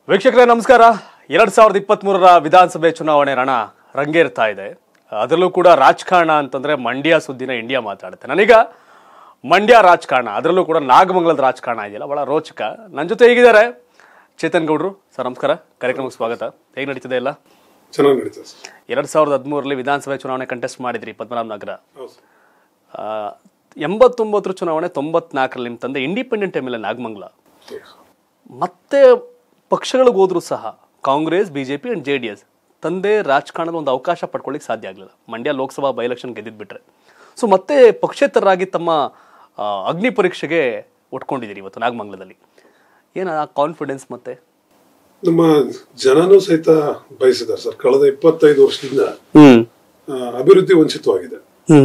ವೀಕ್ಷಕರೇ ನಮಸ್ಕಾರ ಎರಡ್ ಸಾವಿರದ ಇಪ್ಪತ್ತ್ ಮೂರರ ವಿಧಾನಸಭೆ ಚುನಾವಣೆ ರಣ ರಂಗೇರ್ತಾ ಇದೆ ಅದರಲ್ಲೂ ಕೂಡ ರಾಜಕಾರಣ ಅಂತಂದ್ರೆ ಮಂಡ್ಯ ಸುದ್ದಿನ ಇಂಡಿಯಾ ಮಾತಾಡುತ್ತೆ ನನಗ ಮಂಡ್ಯ ರಾಜಕಾರಣ ಅದರಲ್ಲೂ ಕೂಡ ನಾಗಮಂಗಲದ ರಾಜಕಾರಣ ಇದೆಯಲ್ಲ ಬಹಳ ರೋಚಕ ನನ್ನ ಜೊತೆ ಹೇಗಿದ್ದಾರೆ ಚೇತನ್ ಗೌಡ್ರು ಸರ್ ನಮಸ್ಕಾರ ಕಾರ್ಯಕ್ರಮಕ್ಕೆ ಸ್ವಾಗತ ಹೇಗೆ ನಡೀತಿದೆ ಎಲ್ಲ ಚೆನ್ನಾಗಿ ನಡೀತದೆ ಸರ್ ಎರಡ್ ಸಾವಿರದ ಹದಿಮೂರರಲ್ಲಿ ವಿಧಾನಸಭೆ ಚುನಾವಣೆ ಕಂಟೆಸ್ಟ್ ಮಾಡಿದ್ರಿ ಪದ್ಮನಾಭ ನಗರ ಹೌದು ಸರ್ ಆ, ಎಂಬತ್ತೊಂಬತ್ತರ ಚುನಾವಣೆ ತೊಂಬತ್ನಾಲ್ಕರಲ್ಲಿ ನಿಮ್ಮ ತಂದೆ independent M L A Nagamangala ಹೌದು ಸರ್. ಮತ್ತೆ ಪಕ್ಷಗಳಿಗೆ ಹೋದ್ರೂ ಸಹ Congress BJP and J D S ತಂದೆ ರಾಜಕಾರಣದ ಒಂದು ಅವಕಾಶ ಪಡ್ಕೊಳ್ಳಿಕ್ಕೆ ಸಾಧ್ಯ ಆಗಲಿಲ್ಲ ಮಂಡ್ಯ ಲೋಕಸಭಾ ಬೈ ಎಲೆಕ್ಷನ್ ಗೆದ್ದಿದ್ಬಿಟ್ರೆ ಸೊ ಮತ್ತೆ ಪಕ್ಷೇತರರಾಗಿ ತಮ್ಮ ಆ, ಅಗ್ನಿ ಪರೀಕ್ಷೆಗೆ ಒಟ್ಕೊಂಡಿದ್ದೀರಿ ಇವತ್ತು ನಾಗಮಂಗಲದಲ್ಲಿ ಏನು ಆ ಕಾನ್ಫಿಡೆನ್ಸ್ ಮತ್ತೆ ನಮ್ಮ ಜನನೂ ಸಹಿತ ಬಯಸಿದ್ದಾರೆ ಸರ್ ಕಳೆದ ಇಪ್ಪತ್ತೈದು ವರ್ಷದಿಂದ ಹ್ಮ್ ಆ, ಅಭಿವೃದ್ಧಿ ವಂಚಿತವಾಗಿದೆ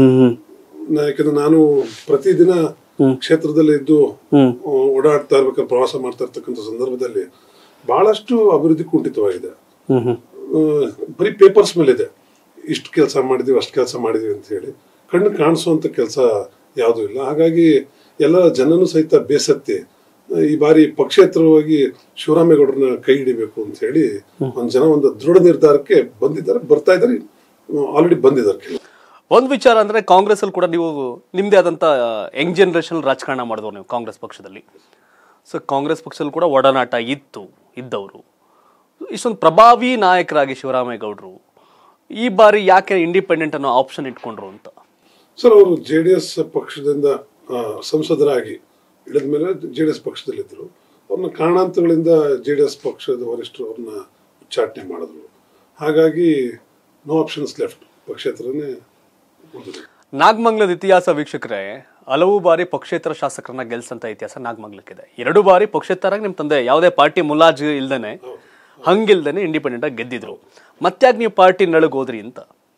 ನಾ- ಯಾಕಂದ್ರೆ ನಾನು ಪ್ರತಿದಿನ ಕ್ಷೇತ್ರದಲ್ಲಿ ಇದ್ದು ಆ, ಓಡಾಡ್ತಾ ಇರ್ಬೇಕಾದ್ರೆ ಪ್ರವಾಸ ಮಾಡ್ತಾ ಇರ್ತಕ್ಕಂಥ ಸಂದರ್ಭದಲ್ಲಿ ಬಹಳಷ್ಟು ಅಭಿವೃದ್ಧಿ ಕುಂಠಿತವಾಗಿದೆ ಆ, ಬರೀ ಪೇಪರ್ಸ್ ಮೇಲೆ ಇದೆ ಇಷ್ಟು ಕೆಲಸ ಮಾಡಿದೀವಿ ಅಷ್ಟು ಕೆಲಸ ಮಾಡಿದೀವಿ ಅಂತ ಹೇಳಿ ಕಣ್ಣು ಕಾಣಿಸುವಂತ ಕೆಲಸ ಯಾವುದೂ ಇಲ್ಲ ಹಾಗಾಗಿ ಎಲ್ಲ ಜನನು ಸಹಿತ ಬೇಸತ್ತಿ ಆ, ಈ ಬಾರಿ ಪಕ್ಷೇತರವಾಗಿ ಶಿವರಾಮೇಗೌಡರನ್ನ ಕೈ ಹಿಡಿಬೇಕು ಅಂತ ಹೇಳಿ ಒಂದ್ ಜನ ಒಂದು ದೃಢ ನಿರ್ಧಾರಕ್ಕೆ ಬಂದಿದ್ದಾರೆ ಬರ್ತಾ ಇದ್ದಾರೆ ಆಲ್ರೆಡಿ ಬಂದಿದ್ದಾರೆ ಕೆಲವು ಒಂದು ವಿಚಾರ ಅಂದ್ರೆ ಕಾಂಗ್ರೆಸ್ ಅಲ್ಲಿ ಕೂಡ ನೀವು ನಿಮ್ದೇ ಆದಂತ ಯಂಗ್ ಜನರೇಷನ್ ರಾಜಕಾರಣ ಮಾಡಿದವರು ನೀವು ಕಾಂಗ್ರೆಸ್ ಪಕ್ಷದಲ್ಲಿ ಸೊ ಕಾಂಗ್ರೆಸ್ ಪಕ್ಷದಲ್ಲಿ ಕೂಡ ಒಡನಾಟ ಇತ್ತು ಇದ್ದವರು ಇಷ್ಟೊಂದು ಪ್ರಭಾವಿ ನಾಯಕರಾಗಿ ಶಿವರಾಮೇಗೌಡರು ಈ ಬಾರಿ ಯಾಕೆ ಇಂಡಿಪೆಂಡೆಂಟ್ ಅನ್ನೋ ಆಪ್ಷನ್ ಇಟ್ಕೊಂಡ್ರು ಅಂತ ಸರ್ ಅವರು ಜೆ ಡಿ ಎಸ್ ಪಕ್ಷದಿಂದ ಆ, ಸಂಸದರಾಗಿ ಇಳಿದ ಮೇಲೆ ಜೆ ಡಿ ಎಸ್ ಪಕ್ಷದಲ್ಲಿದ್ದರು ಅವ್ರನ್ನ ಕಾರಣಾಂತರಗಳಿಂದ ಜೆ ಡಿ ಎಸ್ ಪಕ್ಷದ ವರಿಷ್ಠರು ಅವ್ರನ್ನ ಉಚ್ಚಾಟನೆ ಮಾಡಿದ್ರು ಹಾಗಾಗಿ ನೋ ಆಪ್ಷನ್ಸ್ ಲೆಫ್ಟ್ ಪಕ್ಷೇತರನೇ ಉಳಿದ್ರು ನಾಗಮಂಗಲದ ಇತಿಹಾಸ ವೀಕ್ಷಕರೇ ಹಲವು ಬಾರಿ ಪಕ್ಷೇತರ ಶಾಸಕರನ್ನ ಗೆಲ್ಸಂತ ಇತಿಹಾಸ ನಾಗಮಂಗಲಕ್ಕಿದೆ ಎರಡು ಬಾರಿ ಪಕ್ಷೇತರಾಗಿ ನಿಮ್ಮ ತಂದೆ ಯಾವುದೇ ಪಾರ್ಟಿ ಮುಲಾಜ್ ಇಲ್ದೇನೆ ಹಂಗಿಲ್ದೇನೆ ಇಂಡಿಪೆಂಡೆಂಟ್ ಆಗಿ ಗೆದ್ದಿದ್ರು ಮತ್ತ್ಯಾಕೆ ನೀವು ಪಾರ್ಟಿ ನಳಗ್ ಹೋದ್ರಿ ಅಂತ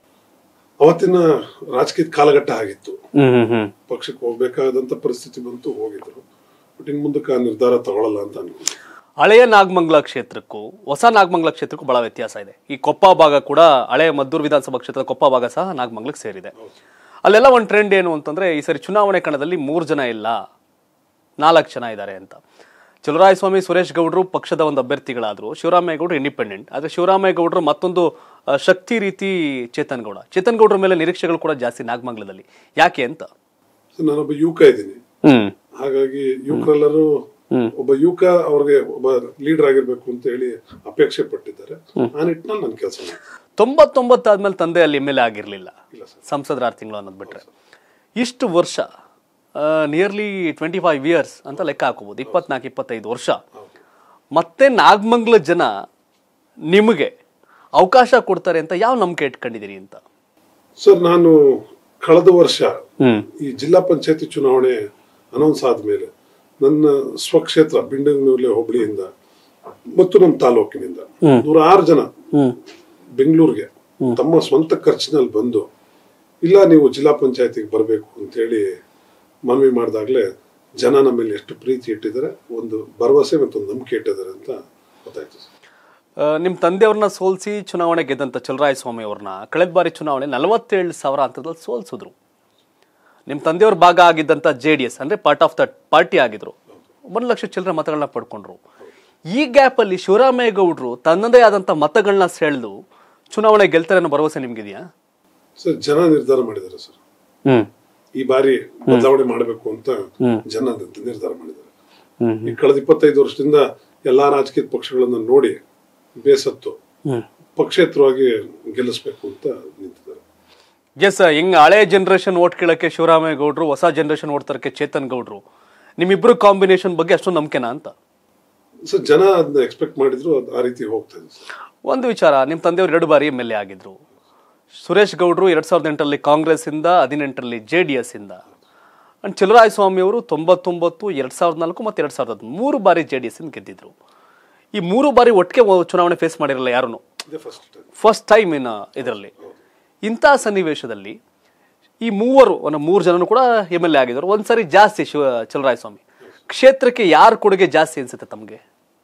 ಅವತ್ತಿನ ರಾಜಕೀಯ ಕಾಲಘಟ್ಟ ಆಗಿತ್ತು ಹ್ಮ್ ಹ್ಮ್ ಹ್ಮ್ ಪಕ್ಷಕ್ಕೆ ಹೋಗ್ಬೇಕಾದಂತ ಪರಿಸ್ಥಿತಿ ಬಂತು ಹೋಗಿದ್ರು ಬಟ್ ಇನ್ ಮುಂದಕ್ಕೆ ಆ ನಿರ್ಧಾರ ತಗೊಳ್ಳಲ್ಲ ಅಂತ ಅನ್ಕೊಂಡು ಹಳೆಯ ನಾಗಮಂಗಲ ಕ್ಷೇತ್ರಕ್ಕೂ ಹೊಸ ನಾಗಮಂಗಲ ಕ್ಷೇತ್ರಕ್ಕೂ ಬಹಳ ವ್ಯತ್ಯಾಸ ಇದೆ ಈ ಕೊಪ್ಪ ಭಾಗ ಕೂಡ ಹಳೆಯ ಮದ್ದೂರು ವಿಧಾನಸಭಾ ಕ್ಷೇತ್ರದ ಕೊಪ್ಪ ಭಾಗ ಸಹ ನಾಗಮಂಗಲಕ್ಕೆ ಸೇರಿದೆ ಅಲ್ಲೆಲ್ಲ ಒಂದು ಟ್ರೆಂಡ್ ಏನು ಅಂತಂದ್ರೆ ಈ ಸರಿ ಚುನಾವಣೆ ಕಣದಲ್ಲಿ ಮೂರು ಜನ ಇಲ್ಲ ನಾಲ್ಕು ಜನ ಇದ್ದಾರೆ ಅಂತ ಚಲುರಾಯಸ್ವಾಮಿ ಸುರೇಶ್ ಗೌಡ್ರು ಪಕ್ಷದ ಒಂದು ಅಭ್ಯರ್ಥಿಗಳಾದ್ರು ಶಿವರಾಮೇಗೌಡರು ಇಂಡಿಪೆಂಡೆಂಟ್ ಆದ್ರೆ ಶಿವರಾಮೇಗೌಡರು ಮತ್ತೊಂದು ಆ, ಶಕ್ತಿ ರೀತಿ ಚೇತನ್ ಗೌಡ ಚೇತನ್ ಗೌಡ್ರ ಮೇಲೆ ನಿರೀಕ್ಷೆಗಳು ಕೂಡ ಜಾಸ್ತಿ ನಾಗಮಂಗಲದಲ್ಲಿ ಯಾಕೆ ಅಂತ ಸೊ ನಾನೊಬ್ಬ ಯುವಕ ಇದ್ದೀನಿ ಹ್ಮ್ ಹಾಗಾಗಿ ಯುವಕರೆಲ್ಲರೂ ಒಬ್ಬ ಯುವಕ ಅವ್ರಿಗೆ ಒಬ್ಬ ಲೀಡರ್ ಆಗಿರ್ಬೇಕು ಅಂತ ಹೇಳಿ ಅಪೇಕ್ಷೆ ಪಟ್ಟಿದ್ದಾರೆ ಆ ನಿಟ್ಟಿನಲ್ಲಿ ನನ್ನ ಕೆಲಸ ತೊಂಬತ್ತೊಂಬತ್ತಾದ್ಮೇಲೆ ತಂದೆ ಅಲ್ಲಿ ಎಮ್ ಎಲ್ ಎ ಆಗಿರ್ಲಿಲ್ಲ ಇಲ್ಲ ಸರ್ ಸಂಸದರ ಆರು ತಿಂಗಳು ಅನ್ನೋದು ಬಿಟ್ರೆ ಇಷ್ಟು ವರ್ಷ ನಿಯರ್ಲಿ ಟ್ವೆಂಟಿ ಫೈವ್ ಇಯರ್ಸ್ ಅಂತ ಲೆಕ್ಕ ಹಾಕೋಬಹುದು ಇಪ್ಪತ್ನಾಲ್ಕು ಇಪ್ಪತ್ತೈದು ವರ್ಷ ಮತ್ತೆ ನಾಗಮಂಗಲ ಜನ ನಿಮಗೆ ಅವಕಾಶ ಕೊಡ್ತಾರೆ ಅಂತ ಯಾವ ನಂಬಿಕೆ ಇಟ್ಕೊಂಡಿದ್ದೀರಿ ಅಂತ ಸರ್ ನಾನು ಕಳೆದ ವರ್ಷ ಹ್ಮ್ ಈ ಜಿಲ್ಲಾ ಪಂಚಾಯತಿ ಚುನಾವಣೆ ಅನೌನ್ಸ್ ಆದ್ಮೇಲೆ ನನ್ನ ಸ್ವಕ್ಷೇತ್ರ ಬಿಂಡಂಗನೂರ್ಲೆ ಹೋಬಳಿಯಿಂದ ಮತ್ತು ನಮ್ಮ ತಾಲೂಕಿನಿಂದ ನೂರಾರು ಜನ ಬೆಂಗಳೂರಿಗೆ ತಮ್ಮ ಸ್ವಂತ ಖರ್ಚಿನಲ್ಲಿ ಬಂದು ಇಲ್ಲ ನೀವು ಜಿಲ್ಲಾ ಪಂಚಾಯತಿಗೆ ಬರಬೇಕು ಅಂತ ಹೇಳಿ ಮನವಿ ಮಾಡಿದಾಗಲೇ ಜನ ನಮ್ಮ ಮೇಲೆ ಎಷ್ಟು ಪ್ರೀತಿ ಇಟ್ಟಿದ್ದಾರೆ ಒಂದು ಭರವಸೆ ಮತ್ತು ಒಂದು ನಂಬಿಕೆ ಇಟ್ಟಿದ್ದಾರೆ ಅಂತ ಗೊತ್ತಾಯ್ತು ಸರ್ ಆ, ನಿಮ್ ತಂದೆಯವ್ರನ್ನ ಸೋಲ್ಸಿ ಚುನಾವಣೆ ಗೆದ್ದಂತ ಚಲರಾಯ ಸ್ವಾಮಿ ಅವ್ರನ್ನ ಕಳೆದ ಬಾರಿ ಚುನಾವಣೆ ನಲವತ್ತೇಳು ಸಾವಿರ ಅಂತದಲ್ಲಿ ಸೋಲ್ಸಿದ್ರು ನಿಮ್ ತಂದೆಯವ್ರ ಭಾಗ ಆಗಿದ್ದಂತ ಜೆ ಡಿ ಎಸ್ ಅಂದ್ರೆ ಪಾರ್ಟ್ ಆಫ್ ದಟ್ ಪಾರ್ಟಿ ಆಗಿದ್ರು ಒಂದು ಲಕ್ಷ ಚಿಲ್ಲರೆ ಮತಗಳನ್ನ ಪಡ್ಕೊಂಡ್ರು ಈ ಗ್ಯಾಪ್ ಅಲ್ಲಿ ಶಿವರಾಮೇಗೌಡರು ತನ್ನದೇ ಆದಂತ ಮತಗಳನ್ನ ಸೆಳೆದು ಚುನಾವಣೆ ಗೆಲ್ತಾರೆ ಅನ್ನೋ ಭರವಸೆ ನಿಮ್ಗಿದೆಯಾ ಸರ್ ಜನ ನಿರ್ಧಾರ ಮಾಡಿದ್ದಾರೆ ಸರ್ ಹ್ಮ್ ಈ ಬಾರಿ ಬದಲಾವಣೆ ಮಾಡಬೇಕು ಅಂತ ಜನ ನಿರ್ಧಾರ ಮಾಡಿದ್ದಾರೆ ಈ ಕಳೆದ ಇಪ್ಪತ್ತೈದು ವರ್ಷದಿಂದ ಎಲ್ಲಾ ರಾಜಕೀಯ ಪಕ್ಷಗಳನ್ನ ನೋಡಿ ಬೇಸತ್ತು ಪಕ್ಷೇತರವಾಗಿ ಗೆಲ್ಲಿಸ್ಬೇಕು ಅಂತ ನಿಂತಿದ್ದಾರೆ ಎಸ್ ಹಿಂಗ್ ಹಳೆ ಜನರೇಷನ್ ಓಟ್ ಕೇಳಕ್ಕೆ ಶಿವರಾಮೇಗೌಡರು ಹೊಸ ಜನರೇಷನ್ ಓಟ್ ತರಕ್ಕೆ ಚೇತನ್ ಗೌಡ್ರು ನಿಮ್ಮಿಬ್ರು ಕಾಂಬಿನೇಷನ್ ಬಗ್ಗೆ ಅಷ್ಟೊಂದು ನಂಬಿಕೆನಾ ಅಂತ ಸೊ ಜನ ಅದನ್ನ ಎಕ್ಸ್ಪೆಕ್ಟ್ ಮಾಡಿದ್ರು ಅದ್ ಆ ರೀತಿ ಹೋಗ್ತಾ ಇದೆ ಸರ್ ಒಂದು ವಿಚಾರ ನಿಮ್ಮ ತಂದೆಯವರು ಎರಡು ಬಾರಿ ಎಮ್ ಎಲ್ ಎ ಆಗಿದ್ರು ಸುರೇಶ್ ಗೌಡ್ರು ಎರಡ್ ಸಾವಿರದ ಎಂಟರಲ್ಲಿ ಕಾಂಗ್ರೆಸ್ ಇಂದ ಹದಿನೆಂಟರಲ್ಲಿ ಜೆ ಡಿ ಎಸ್ ಇಂದ ಅಂಡ್ ಚಲುರಾಯ ಸ್ವಾಮಿ ಅವರು ತೊಂಬತ್ತೊಂಬತ್ತು ಎರಡ್ ಸಾವಿರದ ನಾಲ್ಕು ಮತ್ತು ಎರಡ್ ಸಾವಿರದ ಹದಿಮೂರು ಮೂರು ಬಾರಿ ಜೆ ಡಿ ಎಸ್ ಇಂದ ಗೆದ್ದಿದ್ರು ಈ ಮೂರು ಬಾರಿ ಒಟ್ಟಿಗೆ ಚುನಾವಣೆ ಫೇಸ್ ಮಾಡಿರಲ್ಲ ಯಾರೂ ಇದೇ first time first time in ಇದರಲ್ಲಿ ಇಂಥ ಸನ್ನಿವೇಶದಲ್ಲಿ ಈ ಮೂವರು ಒಂದು ಮೂರು ಜನನು ಕೂಡ ಎಮ್ ಎಲ್ ಎ ಆಗಿದ್ರು ಒಂದ್ಸರಿ ಜಾಸ್ತಿ ಶಿವ ಚಲರಾಯ ಸ್ವಾಮಿ ಕ್ಷೇತ್ರಕ್ಕೆ ಯಾರ ಕೊಡುಗೆ ಜಾಸ್ತಿ ಅನ್ಸುತ್ತೆ ತಮಗೆ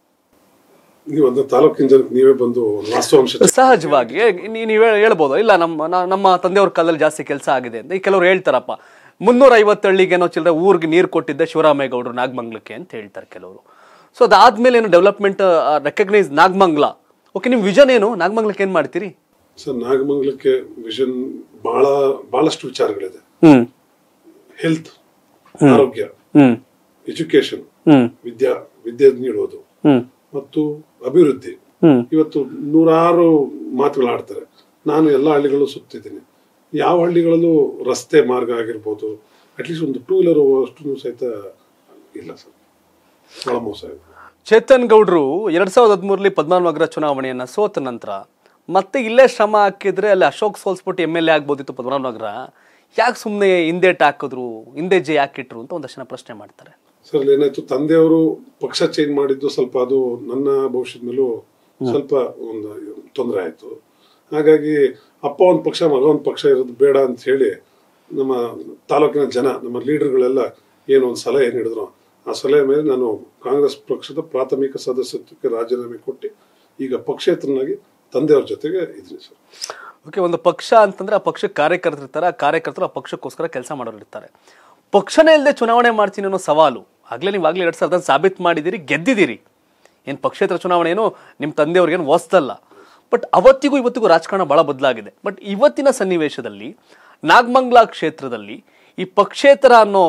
ನೀವು ಅದನ್ನ ತಾಲೂಕಿನ ಜನಕ್ಕೆ ನೀವೇ ಬಂದು ಒಂದು ವಾಸ್ತವಾಂಶ ಸಹಜವಾಗಿ ನೀ- ನೀವು ಹೇಳ್ಬೋದು ಇಲ್ಲ ನಮ್ಮ ನಾ- ನಮ್ಮ ತಂದೆಯವ್ರ ಕಾಲದಲ್ಲಿ ಜಾಸ್ತಿ ಕೆಲಸ ಆಗಿದೆ ಅಂತ ಈ ಕೆಲವರು ಹೇಳ್ತಾರಪ್ಪ ಮುನ್ನೂರ ಐವತ್ತು ಹಳ್ಳಿಗೇನೋ ಚಿಲ್ಲರೆ ಊರಿಗೆ ನೀರು ಕೊಟ್ಟಿದ್ದೆ ಶಿವರಾಮೇಗೌಡರು ನಾಗಮಂಗ್ಲಕ್ಕೆ ಅಂತ ಹೇಳ್ತಾರೆ ಕೆಲವರು ಸೊ ಅದಾದ್ಮೇಲೆ ಏನು ಡೆವಲಪ್ಮೆಂಟ್ ರೆಕಗ್ನೈಸ್ ನಾಗಮಂಗ್ಲ ಓಕೆ ನಿಮ್ ವಿಷನ್ ಏನು ನಾಗಮಂಗ್ಲಕ್ಕೆ ಏನ್ ಮಾಡ್ತೀರಿ ಸರ್ ನಾಗಮಂಗಲಕ್ಕೆ ವಿಷನ್ ಬಹಳ ಬಹಳಷ್ಟು ವಿಚಾರಗಳಿದೆ ಹ್ಮ್ ಹೆಲ್ತ್ ಆರೋಗ್ಯ ಹ್ಮ್ ಎಜುಕೇಶನ್ ಹ್ಮ್ ವಿದ್ಯಾ ವಿದ್ಯೆ ನೀಡುವುದು ಹ್ಮ್ ಮತ್ತು ಅಭಿವೃದ್ಧಿ ಹ್ಮ್ ಇವತ್ತು ನೂರಾರು ಮಾತುಗಳು ಆಡ್ತಾರೆ ನಾನು ಎಲ್ಲ ಹಳ್ಳಿಗಳು ಸುತ್ತಿದ್ದೀನಿ ಯಾವ ಹಳ್ಳಿಗಳಲ್ಲೂ ರಸ್ತೆ ಮಾರ್ಗ ಆಗಿರ್ಬೋದು ಅಟ್ಲೀಸ್ಟ್ ಒಂದು ಟೂ ವೀಲರ್ ಹೋಗೋಷ್ಟು ಸಹಿತ ಇಲ್ಲ ಸರ್ ಬಹಳ ಮೋಸ ಇದೆ ಚೇತನ್ ಗೌಡ್ರು ಎರಡ್ ಸಾವಿರದ ಹದಿಮೂರರಲ್ಲಿ ಪದ್ಮನಾಭ ನಗರ ಚುನಾವಣೆಯನ್ನ ಸೋತ ನಂತರ ಮತ್ತೆ ಇಲ್ಲೇ ಶ್ರಮ ಹಾಕಿದ್ರೆ ಅಲ್ಲಿ ಅಶೋಕ್ ಸೋಲ್ಸ್ಬಿಟ್ಟು ಎಮ್ ಎಲ್ ಎ ಆಗ್ಬೋದಿತ್ತು ಪದ್ಮನಾಭ ನಗರ ಯಾಕೆ ಸುಮ್ಮನೆ ಹಿಂದೇಟ್ ಹಾಕಿದ್ರು ಹಿಂದೆ ಜೆ ಯಾಕಿಟ್ರು ಅಂತ ಒಂದಷ್ಟು ಜನ ಪ್ರಶ್ನೆ ಮಾಡ್ತಾರೆ ಸರ್ ಅಲ್ಲಿ ಏನಾಯ್ತು ತಂದೆಯವರು ಪಕ್ಷ ಚೇಂಜ್ ಮಾಡಿದ್ದು ಸ್ವಲ್ಪ ಅದು ನನ್ನ ಭವಿಷ್ಯದ ಮೇಲೂ ಸ್ವಲ್ಪ ಒಂದು ತೊಂದರೆ ಆಯ್ತು ಹಾಗಾಗಿ ಅಪ್ಪ ಒಂದು ಪಕ್ಷ ಮಗ ಒಂದು ಪಕ್ಷ ಇರೋದು ಬೇಡ ಅಂತ ಹೇಳಿ ನಮ್ಮ ತಾಲೂಕಿನ ಜನ ನಮ್ಮ ಲೀಡರ್ಗಳೆಲ್ಲ ಏನು ಒಂದು ಸಲಹೆ ನೀಡಿದ್ರು ಆ ಸಲಹೆ ಮೇಲೆ ನಾನು ಕಾಂಗ್ರೆಸ್ ಪಕ್ಷದ ಪ್ರಾಥಮಿಕ ಸದಸ್ಯತ್ವಕ್ಕೆ ರಾಜೀನಾಮೆ ಕೊಟ್ಟು ಈಗ ಪಕ್ಷೇತರನಾಗಿ ತಂದೆಯವ್ರ ಜೊತೆಗೆ ಇದ್ದೀನಿ ಸರ್ ಓಕೆ ಒಂದು ಪಕ್ಷ ಅಂತಂದ್ರೆ ಆ ಪಕ್ಷಕ್ಕೆ ಕಾರ್ಯಕರ್ತರು ಇರ್ತಾರೆ ಆ ಕಾರ್ಯಕರ್ತರು ಆ ಪಕ್ಷಕ್ಕೋಸ್ಕರ ಕೆಲಸ ಮಾಡೋರು ಇರ್ತಾರೆ ಪಕ್ಷನೇ ಇಲ್ಲದೆ ಚುನಾವಣೆ ಮಾಡ್ತೀನಿ ಅನ್ನೋ ಸವಾಲು ಆಗ್ಲೇ ನೀವು ಆಗ್ಲೇ ಎರಡ್ ಸಾವಿರದ ಸಾಬೀತು ಮಾಡಿದಿರಿ ಗೆದ್ದಿದ್ದೀರಿ ಏನು ಪಕ್ಷೇತರ ಚುನಾವಣೆ ಏನು ನಿಮ್ಮ ತಂದೆಯವ್ರಿಗೇನು ಹೊಸ್ತಲ್ಲ ಬಟ್ ಅವತ್ತಿಗೂ ಇವತ್ತಿಗೂ ರಾಜಕಾರಣ ಬಹಳ ಬದಲಾಗಿದೆ ಬಟ್ ಇವತ್ತಿನ ಸನ್ನಿವೇಶದಲ್ಲಿ ನಾಗಮಂಗ್ಲ ಕ್ಷೇತ್ರದಲ್ಲಿ ಈ ಪಕ್ಷೇತರ ಅನ್ನೋ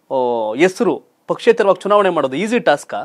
ಹೆಸರು ಪಕ್ಷೇತರವಾಗಿ ಚುನಾವಣೆ ಮಾಡೋದು ಈಸಿ ಟಾಸ್ಕಾ